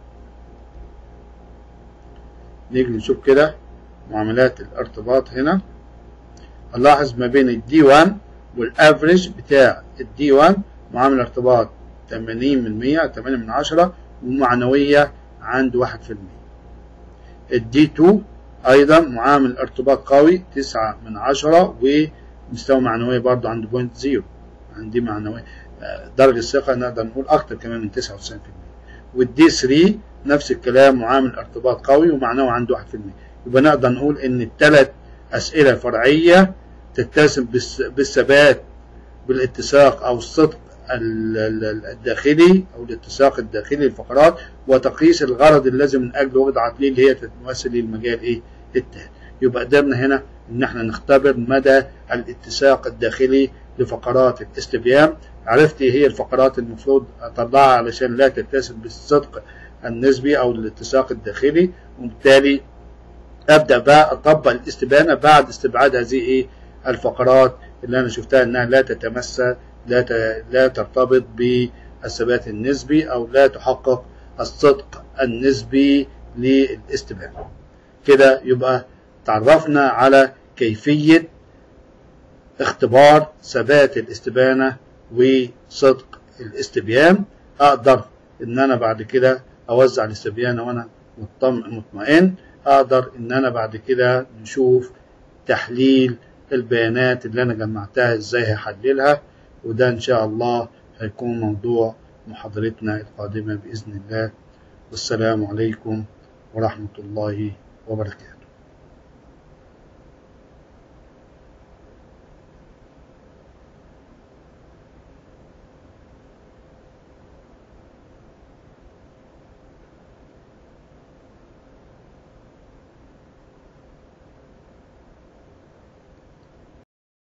نيجي نشوف كده معاملات الارتباط هنا نلاحظ ما بين الدي 1 والافرج بتاع الدي 1 معامل ارتباط 80 من 100 8 من 10 ومعنوية عند 1% الدي 2 أيضا معامل ارتباط قوي 9 من 10 ومستوى معنوية برضو عند بوينت زيرو عندي معنوية درجة الثقة نقدر نقول أكتر كمان من 99% والدي 3 نفس الكلام معامل ارتباط قوي ومعنوي عنده 1% يبقى نقدر نقول إن الثلاث أسئلة فرعية تتسم بالثبات بالاتساق أو الصدق الداخلي او الاتساق الداخلي للفقرات وتقييس الغرض الذي من اجله وضعت ليه اللي هي تمثل للمجال ايه التاني يبقى قدرنا هنا ان احنا نختبر مدى الاتساق الداخلي لفقرات الاستبيان عرفت ايه هي الفقرات المفروض اطلعها علشان لا تتسم بالصدق النسبي او الاتساق الداخلي وبالتالي ابدا بقى اطبق الاستبانه بعد استبعاد هذه ايه الفقرات اللي انا شفتها انها لا تتمثل لا لا ترتبط بالثبات النسبي او لا تحقق الصدق النسبي للاستبانه كده يبقى تعرفنا على كيفيه اختبار ثبات الاستبانه وصدق الاستبيان اقدر ان انا بعد كده اوزع الاستبيان وانا مطمئن اقدر ان انا بعد كده نشوف تحليل البيانات اللي انا جمعتها ازاي هحللها وده ان شاء الله هيكون موضوع محاضرتنا القادمة بإذن الله والسلام عليكم ورحمة الله وبركاته